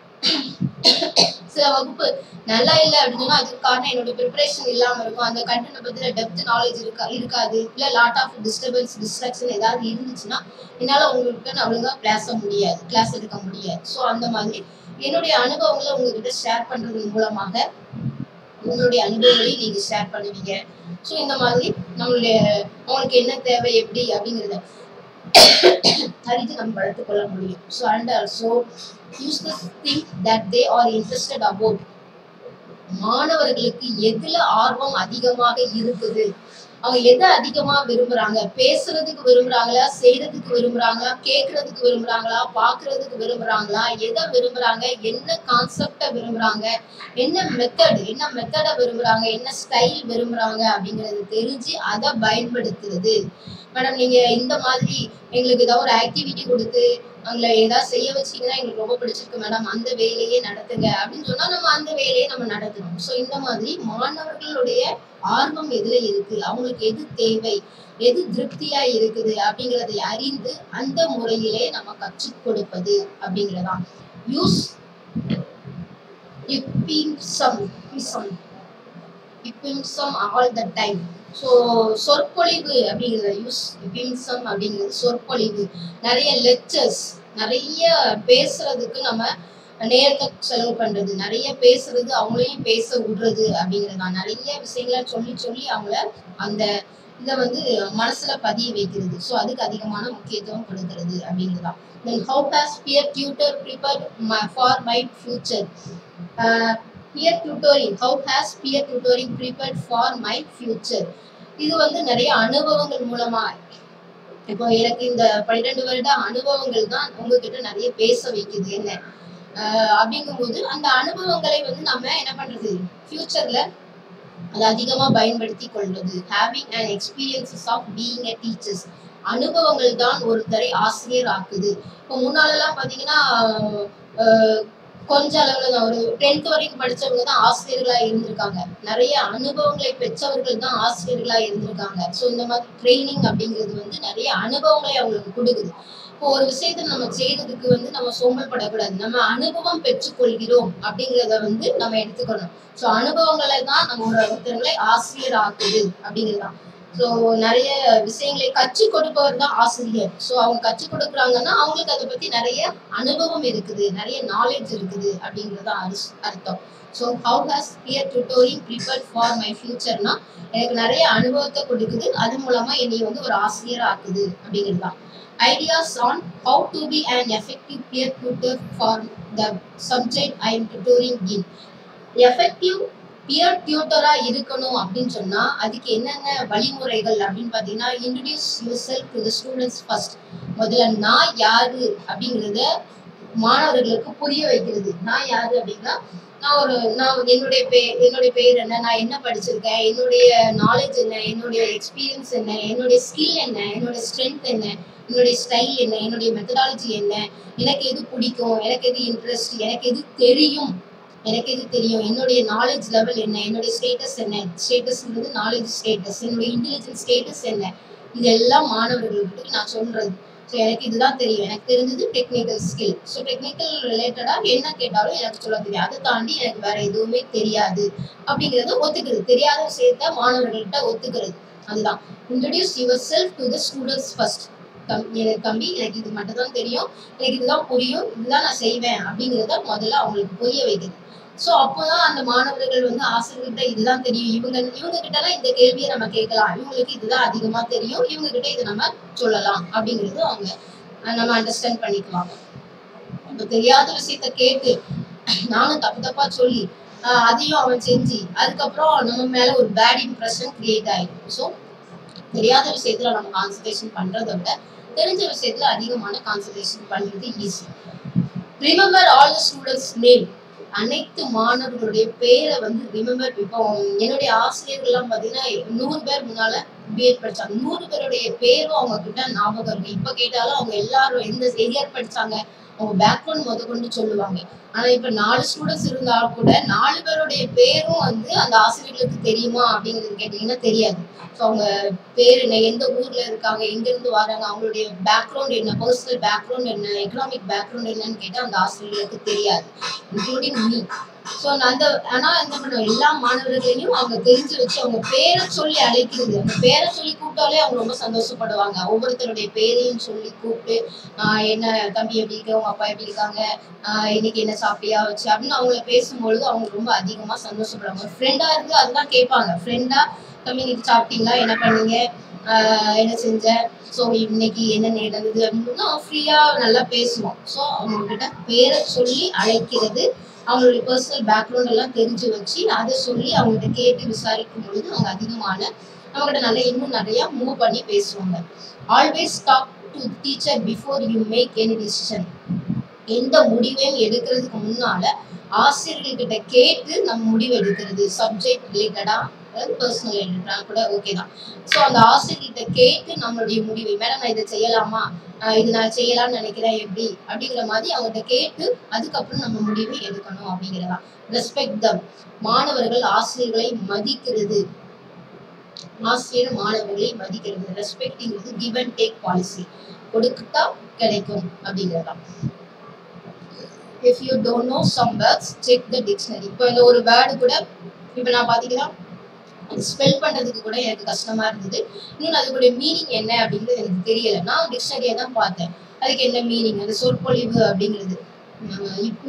சில வகுப்பு நல்லா இல்லை அப்படின்னா அதுக்கு காரணம் என்னோட ப்ரிப்பரேஷன் இல்லாம இருக்கும் அந்த கண்டென்ட் பத்தின டெப்த் நாலேஜ் இருக்கா இருக்காது இல்ல லாட் ஆஃப் டிஸ்டர்பன்ஸ் டிஸ்ட்ராக்ஷன் ஏதாவது இருந்துச்சுன்னா என்னால உங்களுக்கு நான் ஒழுங்கா பேச முடியாது கிளாஸ் எடுக்க முடியாது ஸோ அந்த மாதிரி என்னுடைய அனுபவங்களை உங்ககிட்ட ஷேர் பண்றது மூலமாக உங்களுடைய அனுபவங்களை நீங்க ஷேர் பண்ணுவீங்க ஸோ இந்த மாதிரி நம்மளுடைய உங்களுக்கு என்ன தேவை எப்படி அப்படிங்கிறத அறிந்து நம்ம வளர்த்துக் கொள்ள முடியும் so and also use the thing that they are interested about மாணவர்களுக்கு எதுல ஆர்வம் அதிகமாக இருக்குது அவங்க எதை அதிகமா விரும்புறாங்க பேசுறதுக்கு விரும்புறாங்களா செய்யறதுக்கு விரும்புறாங்களா கேட்கறதுக்கு விரும்புறாங்களா பாக்குறதுக்கு விரும்புறாங்களா எதை விரும்புறாங்க என்ன கான்செப்டை விரும்புறாங்க என்ன மெத்தட் என்ன மெத்தடை விரும்புறாங்க என்ன ஸ்டைல் விரும்புறாங்க அப்படிங்கறது தெரிஞ்சு அதை பயன்படுத்துறது மேடம் நீங்க இந்த மாதிரி எங்களுக்கு ஏதாவது ஒரு ஆக்டிவிட்டி கொடுத்து அவங்கள ஏதாவது செய்ய வச்சீங்கன்னா எங்களுக்கு ரொம்ப பிடிச்சிருக்கு மேடம் அந்த வேலையே நடத்துங்க அப்படின்னு சொன்னா நம்ம அந்த வேலையை நம்ம நடத்தணும் ஸோ இந்த மாதிரி மாணவர்களுடைய ஆர்வம் எதுல இருக்கு அவங்களுக்கு எது தேவை எது திருப்தியா இருக்குது அப்படிங்கறதை அறிந்து அந்த முறையிலே நம்ம கற்றுக் கொடுப்பது அப்படிங்கறதான் யூஸ் இப்பிம்சம் இப்பிசம் இப்பிம்சம் ஆல் த டைம் ஸோ சொற்பொழிவு அப்படிங்கிறத யூஸ் இப்பிம்சம் அப்படிங்கிறது சொற்பொழிவு நிறைய லெக்சர்ஸ் நிறைய பேசுறதுக்கு நம்ம நேரத்தை செலவு பண்றது நிறைய பேசுறது அவங்களையும் பேச விடுறது அப்படிங்கிறது தான் நிறைய விஷயங்களை சொல்லி சொல்லி அவங்கள அந்த இதை வந்து மனசுல பதிய வைக்கிறது ஸோ அதுக்கு அதிகமான முக்கியத்துவம் கொடுக்கிறது அப்படிங்கிறது தான் then how has peer tutor prepared for my future peer tutoring how has peer tutoring prepared for my future இது வந்து நிறைய அனுபவங்கள் மூலமா இப்போ எனக்கு இந்த பன்னிரெண்டு வருட அனுபவங்கள் தான் உங்ககிட்ட நிறைய பேச வைக்குது என்ன ஆஹ் அப்படிங்கும்போது அந்த அனுபவங்களை வந்து நம்ம என்ன பண்றது ஃபியூச்சர்ல அதை அதிகமா பயன்படுத்தி கொள்வது having and experiences of being a teachers அனுபவங்கள் தான் ஒருத்தரை ஆசிரியர் ஆக்குது இப்போ முன்னாலெல்லாம் பாத்தீங்கன்னா ஆஹ் கொஞ்ச அளவுல தான் ஒரு டென்த் வரைக்கும் படிச்சவங்க தான் ஆசிரியர்களா இருந்திருக்காங்க நிறைய அனுபவங்களை பெற்றவர்கள் தான் ஆசிரியர்களா இருந்திருக்காங்க ஸோ இந்த மாதிரி ட்ரைனிங் அப்படிங்கிறது வந்து நிறைய அனுபவங்களை அவங்களுக்கு கொடுக்குது இப்போ ஒரு விஷயத்த நம்ம செய்யறதுக்கு வந்து நம்ம சோம்பல்படக்கூடாது நம்ம அனுபவம் பெற்றுக்கொள்கிறோம் அப்படிங்கிறத வந்து நம்ம எடுத்துக்கணும் ஸோ அனுபவங்களை தான் நம்ம ஒரு ஒருத்தர்களை ஆசிரியர் ஆக்குது அப்படிங்கிறது தான் ஸோ நிறைய விஷயங்களை கற்றுக் கொடுப்பவர் தான் ஆசிரியர் ஸோ அவங்க கற்றுக் கொடுக்குறாங்கன்னா அவங்களுக்கு அதை பத்தி நிறைய அனுபவம் இருக்குது நிறைய நாலேஜ் இருக்குது அப்படிங்கிறது தான் அரிஸ்- அர்த்தம் so how has peer tutoring prepared for my ஃபியூச்சர்னா எனக்கு நிறைய அனுபவத்தை கொடுக்குது அது மூலமா என்னை வந்து ஒரு ஆசிரியர் ஆக்குது அப்படிங்கிறது தான் ideas on how to be an effective peer tutor for the subject I am tutoring in effective peer டியூட்டரா இருக்கணும் அப்படின்னு சொன்னா அதுக்கு என்னென்ன வழிமுறைகள் அப்படின்னு பாத்தீங்கன்னா introduce yourself to the students first முதல்ல நான் யாரு அப்படிங்கிறத மாணவர்களுக்கு புரிய வைக்கிறது நான் யாரு அப்படின்னா நான் ஒரு நான் என்னுடைய பே என்னுடைய பேர் என்ன நான் என்ன படிச்சிருக்கேன் என்னுடைய நாலேஜ் என்ன என்னுடைய எக்ஸ்பீரியன்ஸ் என்ன என்னுடைய ஸ்கில் என்ன என்னுடைய ஸ்ட்ரென்த் என்ன என்னுடைய ஸ்டைல் என்ன என்னுடைய மெத்தடாலஜி என்ன எனக்கு எது பிடிக்கும் எனக்கு எது இன்ட்ரெஸ்ட் எனக்கு எது தெரியும் எனக்கு எது தெரியும் என்னுடைய நாலேஜ் லெவல் என்ன என்னுடைய ஸ்டேட்டஸ் என்ன ஸ்டேட்டஸ்ன்றது நாலேஜ் ஸ்டேட்டஸ் என்னுடைய இன்டெலிஜென்ஸ் ஸ்டேட்டஸ் என்ன இதெல்லாம் மாணவர்களுக்கு நான் சொல்றது ஸோ எனக்கு இதுதான் தெரியும் எனக்கு தெரிஞ்சது டெக்னிக்கல் ஸ்கில் ஸோ டெக்னிக்கல் ரிலேட்டடாக என்ன கேட்டாலும் எனக்கு சொல்ல தெரியும் அதை தாண்டி எனக்கு வேற எதுவுமே தெரியாது அப்படிங்கிறத ஒத்துக்கிறது தெரியாத விஷயத்த மாணவர்கள்ட்ட ஒத்துக்கிறது அதுதான் introduce yourself to the students first தம் எனக்கு தம்பி எனக்கு இது மட்டும் தான் தெரியும் எனக்கு இதுதான் புரியும் இதுதான் நான் செய்வேன் அப்படிங்கிறத முதல்ல அவங்களுக்கு புரிய வைக்கிறது ஸோ அப்போதான் அந்த மாணவர்கள் வந்து ஆசிரியர்கிட்ட இதுதான் தெரியும் இவங்க இவங்க கிட்டலாம் இந்த கேள்வியை நம்ம கேட்கலாம் இவங்களுக்கு இதுதான் அதிகமா தெரியும் இவங்க கிட்ட இதை நம்ம சொல்லலாம் அப்படிங்கிறது அவங்க அஹ், நம்ம அண்டர்ஸ்டாண்ட் பண்ணிக்குவாங்க இப்போ தெரியாத விஷயத்த கேட்டு நானும் தப்பு தப்பா சொல்லி ஆஹ், அதையும் அவன் செஞ்சு அதுக்கப்புறம் நம்ம மேல ஒரு பேட் இம்ப்ரெஷன் கிரியேட் ஆயிடும் ஸோ தெரியாத விஷயத்துல நம்ம கான்சன்ட்ரேஷன் பண்றதை விட தெரிஞ்ச விஷயத்துல அதிகமான கான்சன்ட்ரேஷன் பண்றது easy remember all the students name அனைத்து மாணவர்களுடைய பேரை வந்து ரிமெம்பர் இப்போ என்னுடைய ஆசிரியர்கள்லாம் பார்த்தீங்கன்னா நூறு பேர் முன்னால பிஎட் படிச்சாங்க நூறு பேருடைய பேரும் அவங்க கிட்ட ஞாபகம் இருக்கு இப்போ கேட்டாலும் அவங்க எல்லாரும் எந்த இயர் படிச்சாங்க அவங்க பேக்ரவுண்ட் முத கொண்டு சொல்லுவாங்க ஆனா இப்ப நாலு ஸ்டூடெண்ட்ஸ் இருந்தா கூட நாலு பேருடைய பேரும் வந்து அந்த ஆசிரியர்களுக்கு தெரியுமா அப்படிங்கிறது கேட்டீங்கன்னா தெரியாது ஸோ அவங்க பேர் என்ன எந்த ஊர்ல இருக்காங்க எங்க இருந்து வராங்க அவங்களுடைய பேக்ரவுண்ட் என்ன பர்சனல் பேக்ரவுண்ட் என்ன எக்கனாமிக் பேக்ரவுண்ட் என்னன்னு கேட்டா அந்த ஆசிரியர்களுக்கு தெரியாது இன்க்ளூடிங் மீ ஸோ அந்த ஆனா என்ன பண்ணுவோம் எல்லா மாணவர்களையும் அவங்க தெரிஞ்சு வச்சு அவங்க பேரை சொல்லி அழைக்கிறது அந்த பேரை சொல்லி கூப்பிட்டாலே அவங்க ரொம்ப சந்தோஷப்படுவாங்க ஒவ்வொருத்தருடைய பேரையும் சொல்லி கூப்பிட்டு ஆஹ் என்ன தம்பி எப்படி இருக்க உங்க அப்பா எப்படி இருக்காங்க ஆஹ் இன்னைக்கு என்ன சாப்பிட்டியா வச்சு அப்படின்னு அவங்கள பேசும்பொழுது அவங்க ரொம்ப அதிகமா சந்தோஷப்படுவாங்க ஃப்ரெண்டா இருந்து அதுதான் கேட்பாங்க ஃப்ரெண்டா தம்பி இன்னைக்கு சாப்பிட்டீங்களா என்ன பண்ணீங்க ஆஹ் என்ன செஞ்ச ஸோ இன்னைக்கு என்ன நடந்தது அப்படின்னு ஃப்ரீயா நல்லா பேசுவோம் ஸோ அவங்க கிட்ட பேரை சொல்லி அழைக்கிறது அவங்களுடைய பர்சனல் பேக்ரவுண்ட் எல்லாம் தெரிஞ்சு வச்சு அதை சொல்லி அவங்ககிட்ட கேட்டு விசாரிக்கும் பொழுது அவங்க அதிகமான நம்மகிட்ட நல்லா இன்னும் நிறைய மூவ் பண்ணி பேசுவாங்க always talk to teacher before you make any decision எந்த முடிவையும் எடுக்கிறதுக்கு முன்னால ஆசிரியர்கிட்ட கேட்டு நம்ம முடிவு எடுக்கிறது சப்ஜெக்ட் ரிலேட்டடா அதாவது பர்சனல் ரிலேட்டடா கூட ஓகே தான் ஸோ அந்த ஆசிரியர்கிட்ட கேட்டு நம்மளுடைய முடிவை மேடம் நான் இதை செய்யலாமா ஆஹ் இது நான் செய்யலாம்னு நினைக்கிறேன் எப்படி அப்படிங்கிற மாதிரி அவங்ககிட்ட கேட்டு அதுக்கப்புறம் நம்ம முடிவை எடுக்கணும் அப்படிங்கிறதா ரெஸ்பெக்ட் தம் மாணவர்கள் ஆசிரியர்களை மதிக்கிறது ஆசிரியர் மாணவர்களை மதிக்கிறது ரெஸ்பெக்டிங்கிறது கிவ் அண்ட் டேக் பாலிசி கொடுத்தா கிடைக்கும் அப்படிங்கிறதா if you don't know some words check the dictionary இப்போ இந்த ஒரு வேர்டு கூட இப்போ நான் பார்த்தீங்கன்னா ஸ்பெல் பண்ணுறதுக்கு கூட எனக்கு கஷ்டமா இருந்தது இன்னும் அதுக்குடைய மீனிங் என்ன அப்படிங்கிறது எனக்கு தெரியல நான் டிக்ஷனரியை தான் பார்த்தேன் அதுக்கு என்ன மீனிங் அந்த சொற்பொழிவு அப்படிங்கிறது அஹ் இப்போ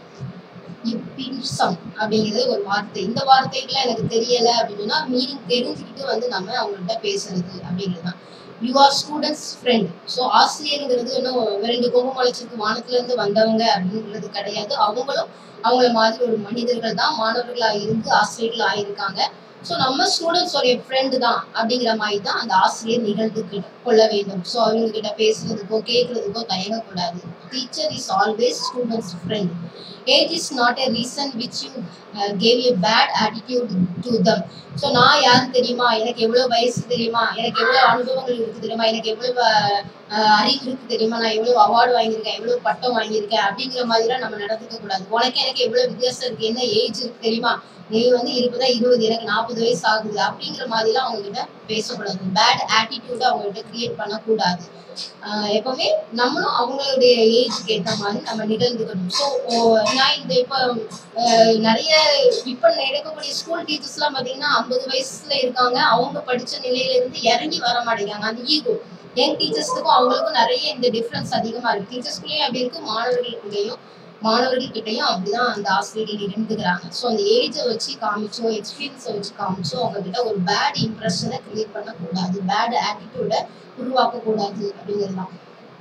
இப்பின்சம் அப்படிங்கிறது ஒரு வார்த்தை இந்த வார்த்தைகள்லாம் எனக்கு தெரியல அப்படின்னா மீனிங் தெரிஞ்சுக்கிட்டு வந்து நம்ம அவங்கள்ட்ட பேசுறது அப்படிங்கிறது தான் you are students friend so ஆசிரியருங்கிறது இன்னும் ரெண்டு கொம்பு முளைச்சிருக்கு வானத்துல இருந்து வந்தவங்க அப்படிங்கிறது கிடையாது அவங்களும் அவங்கள மாதிரி ஒரு மனிதர்கள் தான் மாணவர்களா இருந்து ஆசிரியர்கள் ஆயிருக்காங்க ஸோ நம்ம ஸ்டூடெண்ட்ஸோடைய ஃப்ரெண்டு தான் அப்படிங்கிற மாதிரி தான் அந்த ஆசிரியர் நிகழ்ந்து கொள்ள வேண்டும் ஸோ அவங்க கிட்ட பேசுறதுக்கோ கேட்கறதுக்கோ தயங்கக்கூடாது teacher is always students friend age is not a reason which you gave you bad attitude to them so நான் யாரு தெரியுமா எனக்கு எவ்வளோ வயசு தெரியுமா எனக்கு எவ்வளோ அனுபவங்கள் இருக்கு தெரியுமா எனக்கு எவ்வளோ அஹ், அறிவு இருக்கு தெரியுமா நான் எவ்வளோ அவார்டு வாங்கியிருக்கேன் எவ்வளோ பட்டம் வாங்கியிருக்கேன் அப்படிங்கிற மாதிரிலாம் நம்ம நடந்துக்க கூடாது உனக்கு எனக்கு எவ்வளோ வித்தியாசம் இருக்கு என்ன ஏஜ் இருக்கு தெரியுமா நீ வந்து இருபதா இருபது எனக்கு நாற்பது வயசு ஆகுது அப்படிங்கிற மாதிரிலாம் அவங்க கிட்ட பேசக்கூடாது பேட் ஆட்டிடியூட் அவங்க கிட்ட கிரியேட் பண்ணக்கூடாது ஆஹ் எப்பவுமே நம்மளும் அவங்களுடைய ஏஜ்க்கு ஏற்ற மாதிரி நம்ம நிகழ்ந்துக்கணும் ஸோ நான் இந்த இப்போ ஆஹ் நிறைய இப்போ நடக்கக்கூடிய ஸ்கூல் டீச்சர்ஸ்லாம் பார்த்தீங்கன்னா ஐம்பது வயசுல இருக்காங்க அவங்க படிச்ச நிலையில இருந்து இறங்கி வர மாட்டேங்கிறாங்க அந்த ஈகோ யங் டீச்சர்ஸ்க்கும் அவங்களுக்கும் நிறைய இந்த டிஃப்ரென்ஸ் அதிகமா இருக்கு டீச்சர்ஸ்குள்ளேயும் அப்படி இருக்கு மாணவர்களுக்குள்ளேயும் மாணவர்கள்கிட்டயும் அப்படிதான் அந்த ஆசிரியர்கள் நிகழ்ந்துக்கிறாங்க ஸோ அந்த ஏஜை வச்சு காமிச்சோ எக்ஸ்பீரியன்ஸை வச்சு காமிச்சோ அவங்க கிட்ட ஒரு பேட் இம்ப்ரெஷனை கிரியேட் பண்ணக்கூடாது பேட் ஆட்டிடியூட உருவாக்கக்கூடாது அப்படிங்கிறது தான்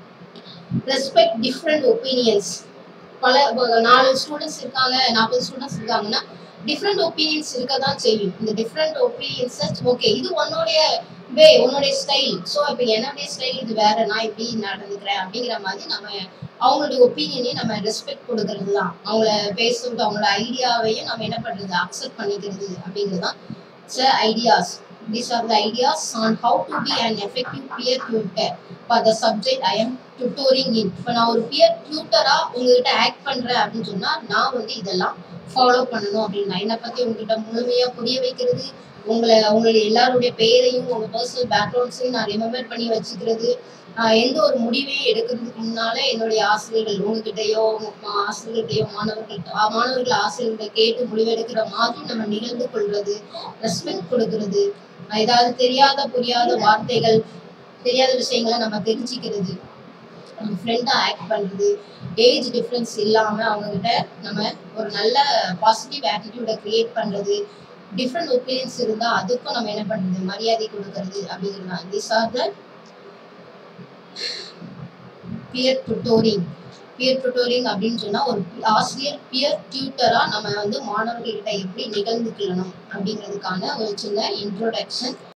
ரெஸ்பெக்ட் டிஃப்ரெண்ட் ஒப்பீனியன்ஸ் பல இப்ப நாலு ஸ்டூடெண்ட்ஸ் இருக்காங்க நாற்பது ஸ்டூடெண்ட்ஸ் இருக்காங்கன்னா டிஃப்ரெண்ட் ஒப்பீனியன்ஸ் இருக்க தான் செய்யும் இந்த டிஃப்ரெண்ட் ஒப்பீனியன்ஸை ஓகே இது உன்னுடைய வே உன்னுடைய ஸ்டைல் ஸோ இப்போ என்னுடைய ஸ்டைல் இது வேற நான் இப்படி நடந்துக்கிறேன் அப்படிங்கிற மாதிரி நம்ம அவங்களுடைய ஒப்பீனியனையும் நம்ம ரெஸ்பெக்ட் கொடுக்கறது தான் அவங்கள பேசுறது அவங்களோட ஐடியாவையும் நம்ம என்ன பண்றது அக்செப்ட் பண்ணிக்கிறது அப்படிங்கிறது தான் sir ideas these are the ideas on how to be an effective peer tutor for the subject I am tutoring in இப்போ நான் ஒரு பியர் டியூட்டரா உங்ககிட்ட ஆக்ட் பண்றேன் அப்படின்னு சொன்னா நான் வந்து இதெல்லாம் ஃபாலோ பண்ணணும் அப்படின்னு நான் என்னை பத்தி உங்ககிட்ட முழுமையா புரிய வைக்கிறது உங்களை உங்களுடைய எல்லாருடைய பெயரையும் உங்க பர்சனல் பேக்ரவுண்ட்ஸையும் நான் ரிமெம்பர் பண்ணி வச்சுக்கிறது ஆஹ் எந்த ஒரு முடிவையும் எடுக்கிறதுக்கு முன்னால என்னுடைய ஆசிரியர்கள் உங்ககிட்டயோ உங்க மா- ஆசிரியர்கள்ட்டயோ மாணவர்கள்ட்ட ஆ, மாணவர்கள் ஆசிரியர்கிட்ட கேட்டு முடிவெடுக்கிற மாதிரி நம்ம நிகழ்ந்து கொள்வது ரெஸ்பெக்ட் கொடுக்கிறது ஆஹ் ஏதாவது தெரியாத புரியாத வார்த்தைகள் தெரியாத விஷயங்களை நம்ம தெரிஞ்சுக்கிறது நம்ம ஃப்ரெண்டா ஆக்ட் பண்றது ஏஜ் டிஃப்ரென்ஸ் இல்லாம அவங்க கிட்ட நம்ம ஒரு நல்ல பாசிட்டிவ் ஆட்டிடியூட கிரியேட் பண்றது டிஃப்ரெண்ட் ஒப்பீனியன்ஸ் இருந்தா அதுக்கும் நம்ம என்ன பண்றது மரியாதை கொடுக்கறது அப்படிங்கிறது this are the peer tutoring peer tutoring அப்படின்னு சொன்னா ஒரு ஆசிரியர் பியர் டியூட்டரா நம்ம வந்து மாணவர்கள்கிட்ட எப்படி நிகழ்ந்துக்கணும் அப்படிங்கிறதுக்கான ஒரு சின்ன இன்ட்ரோடக்ஷன்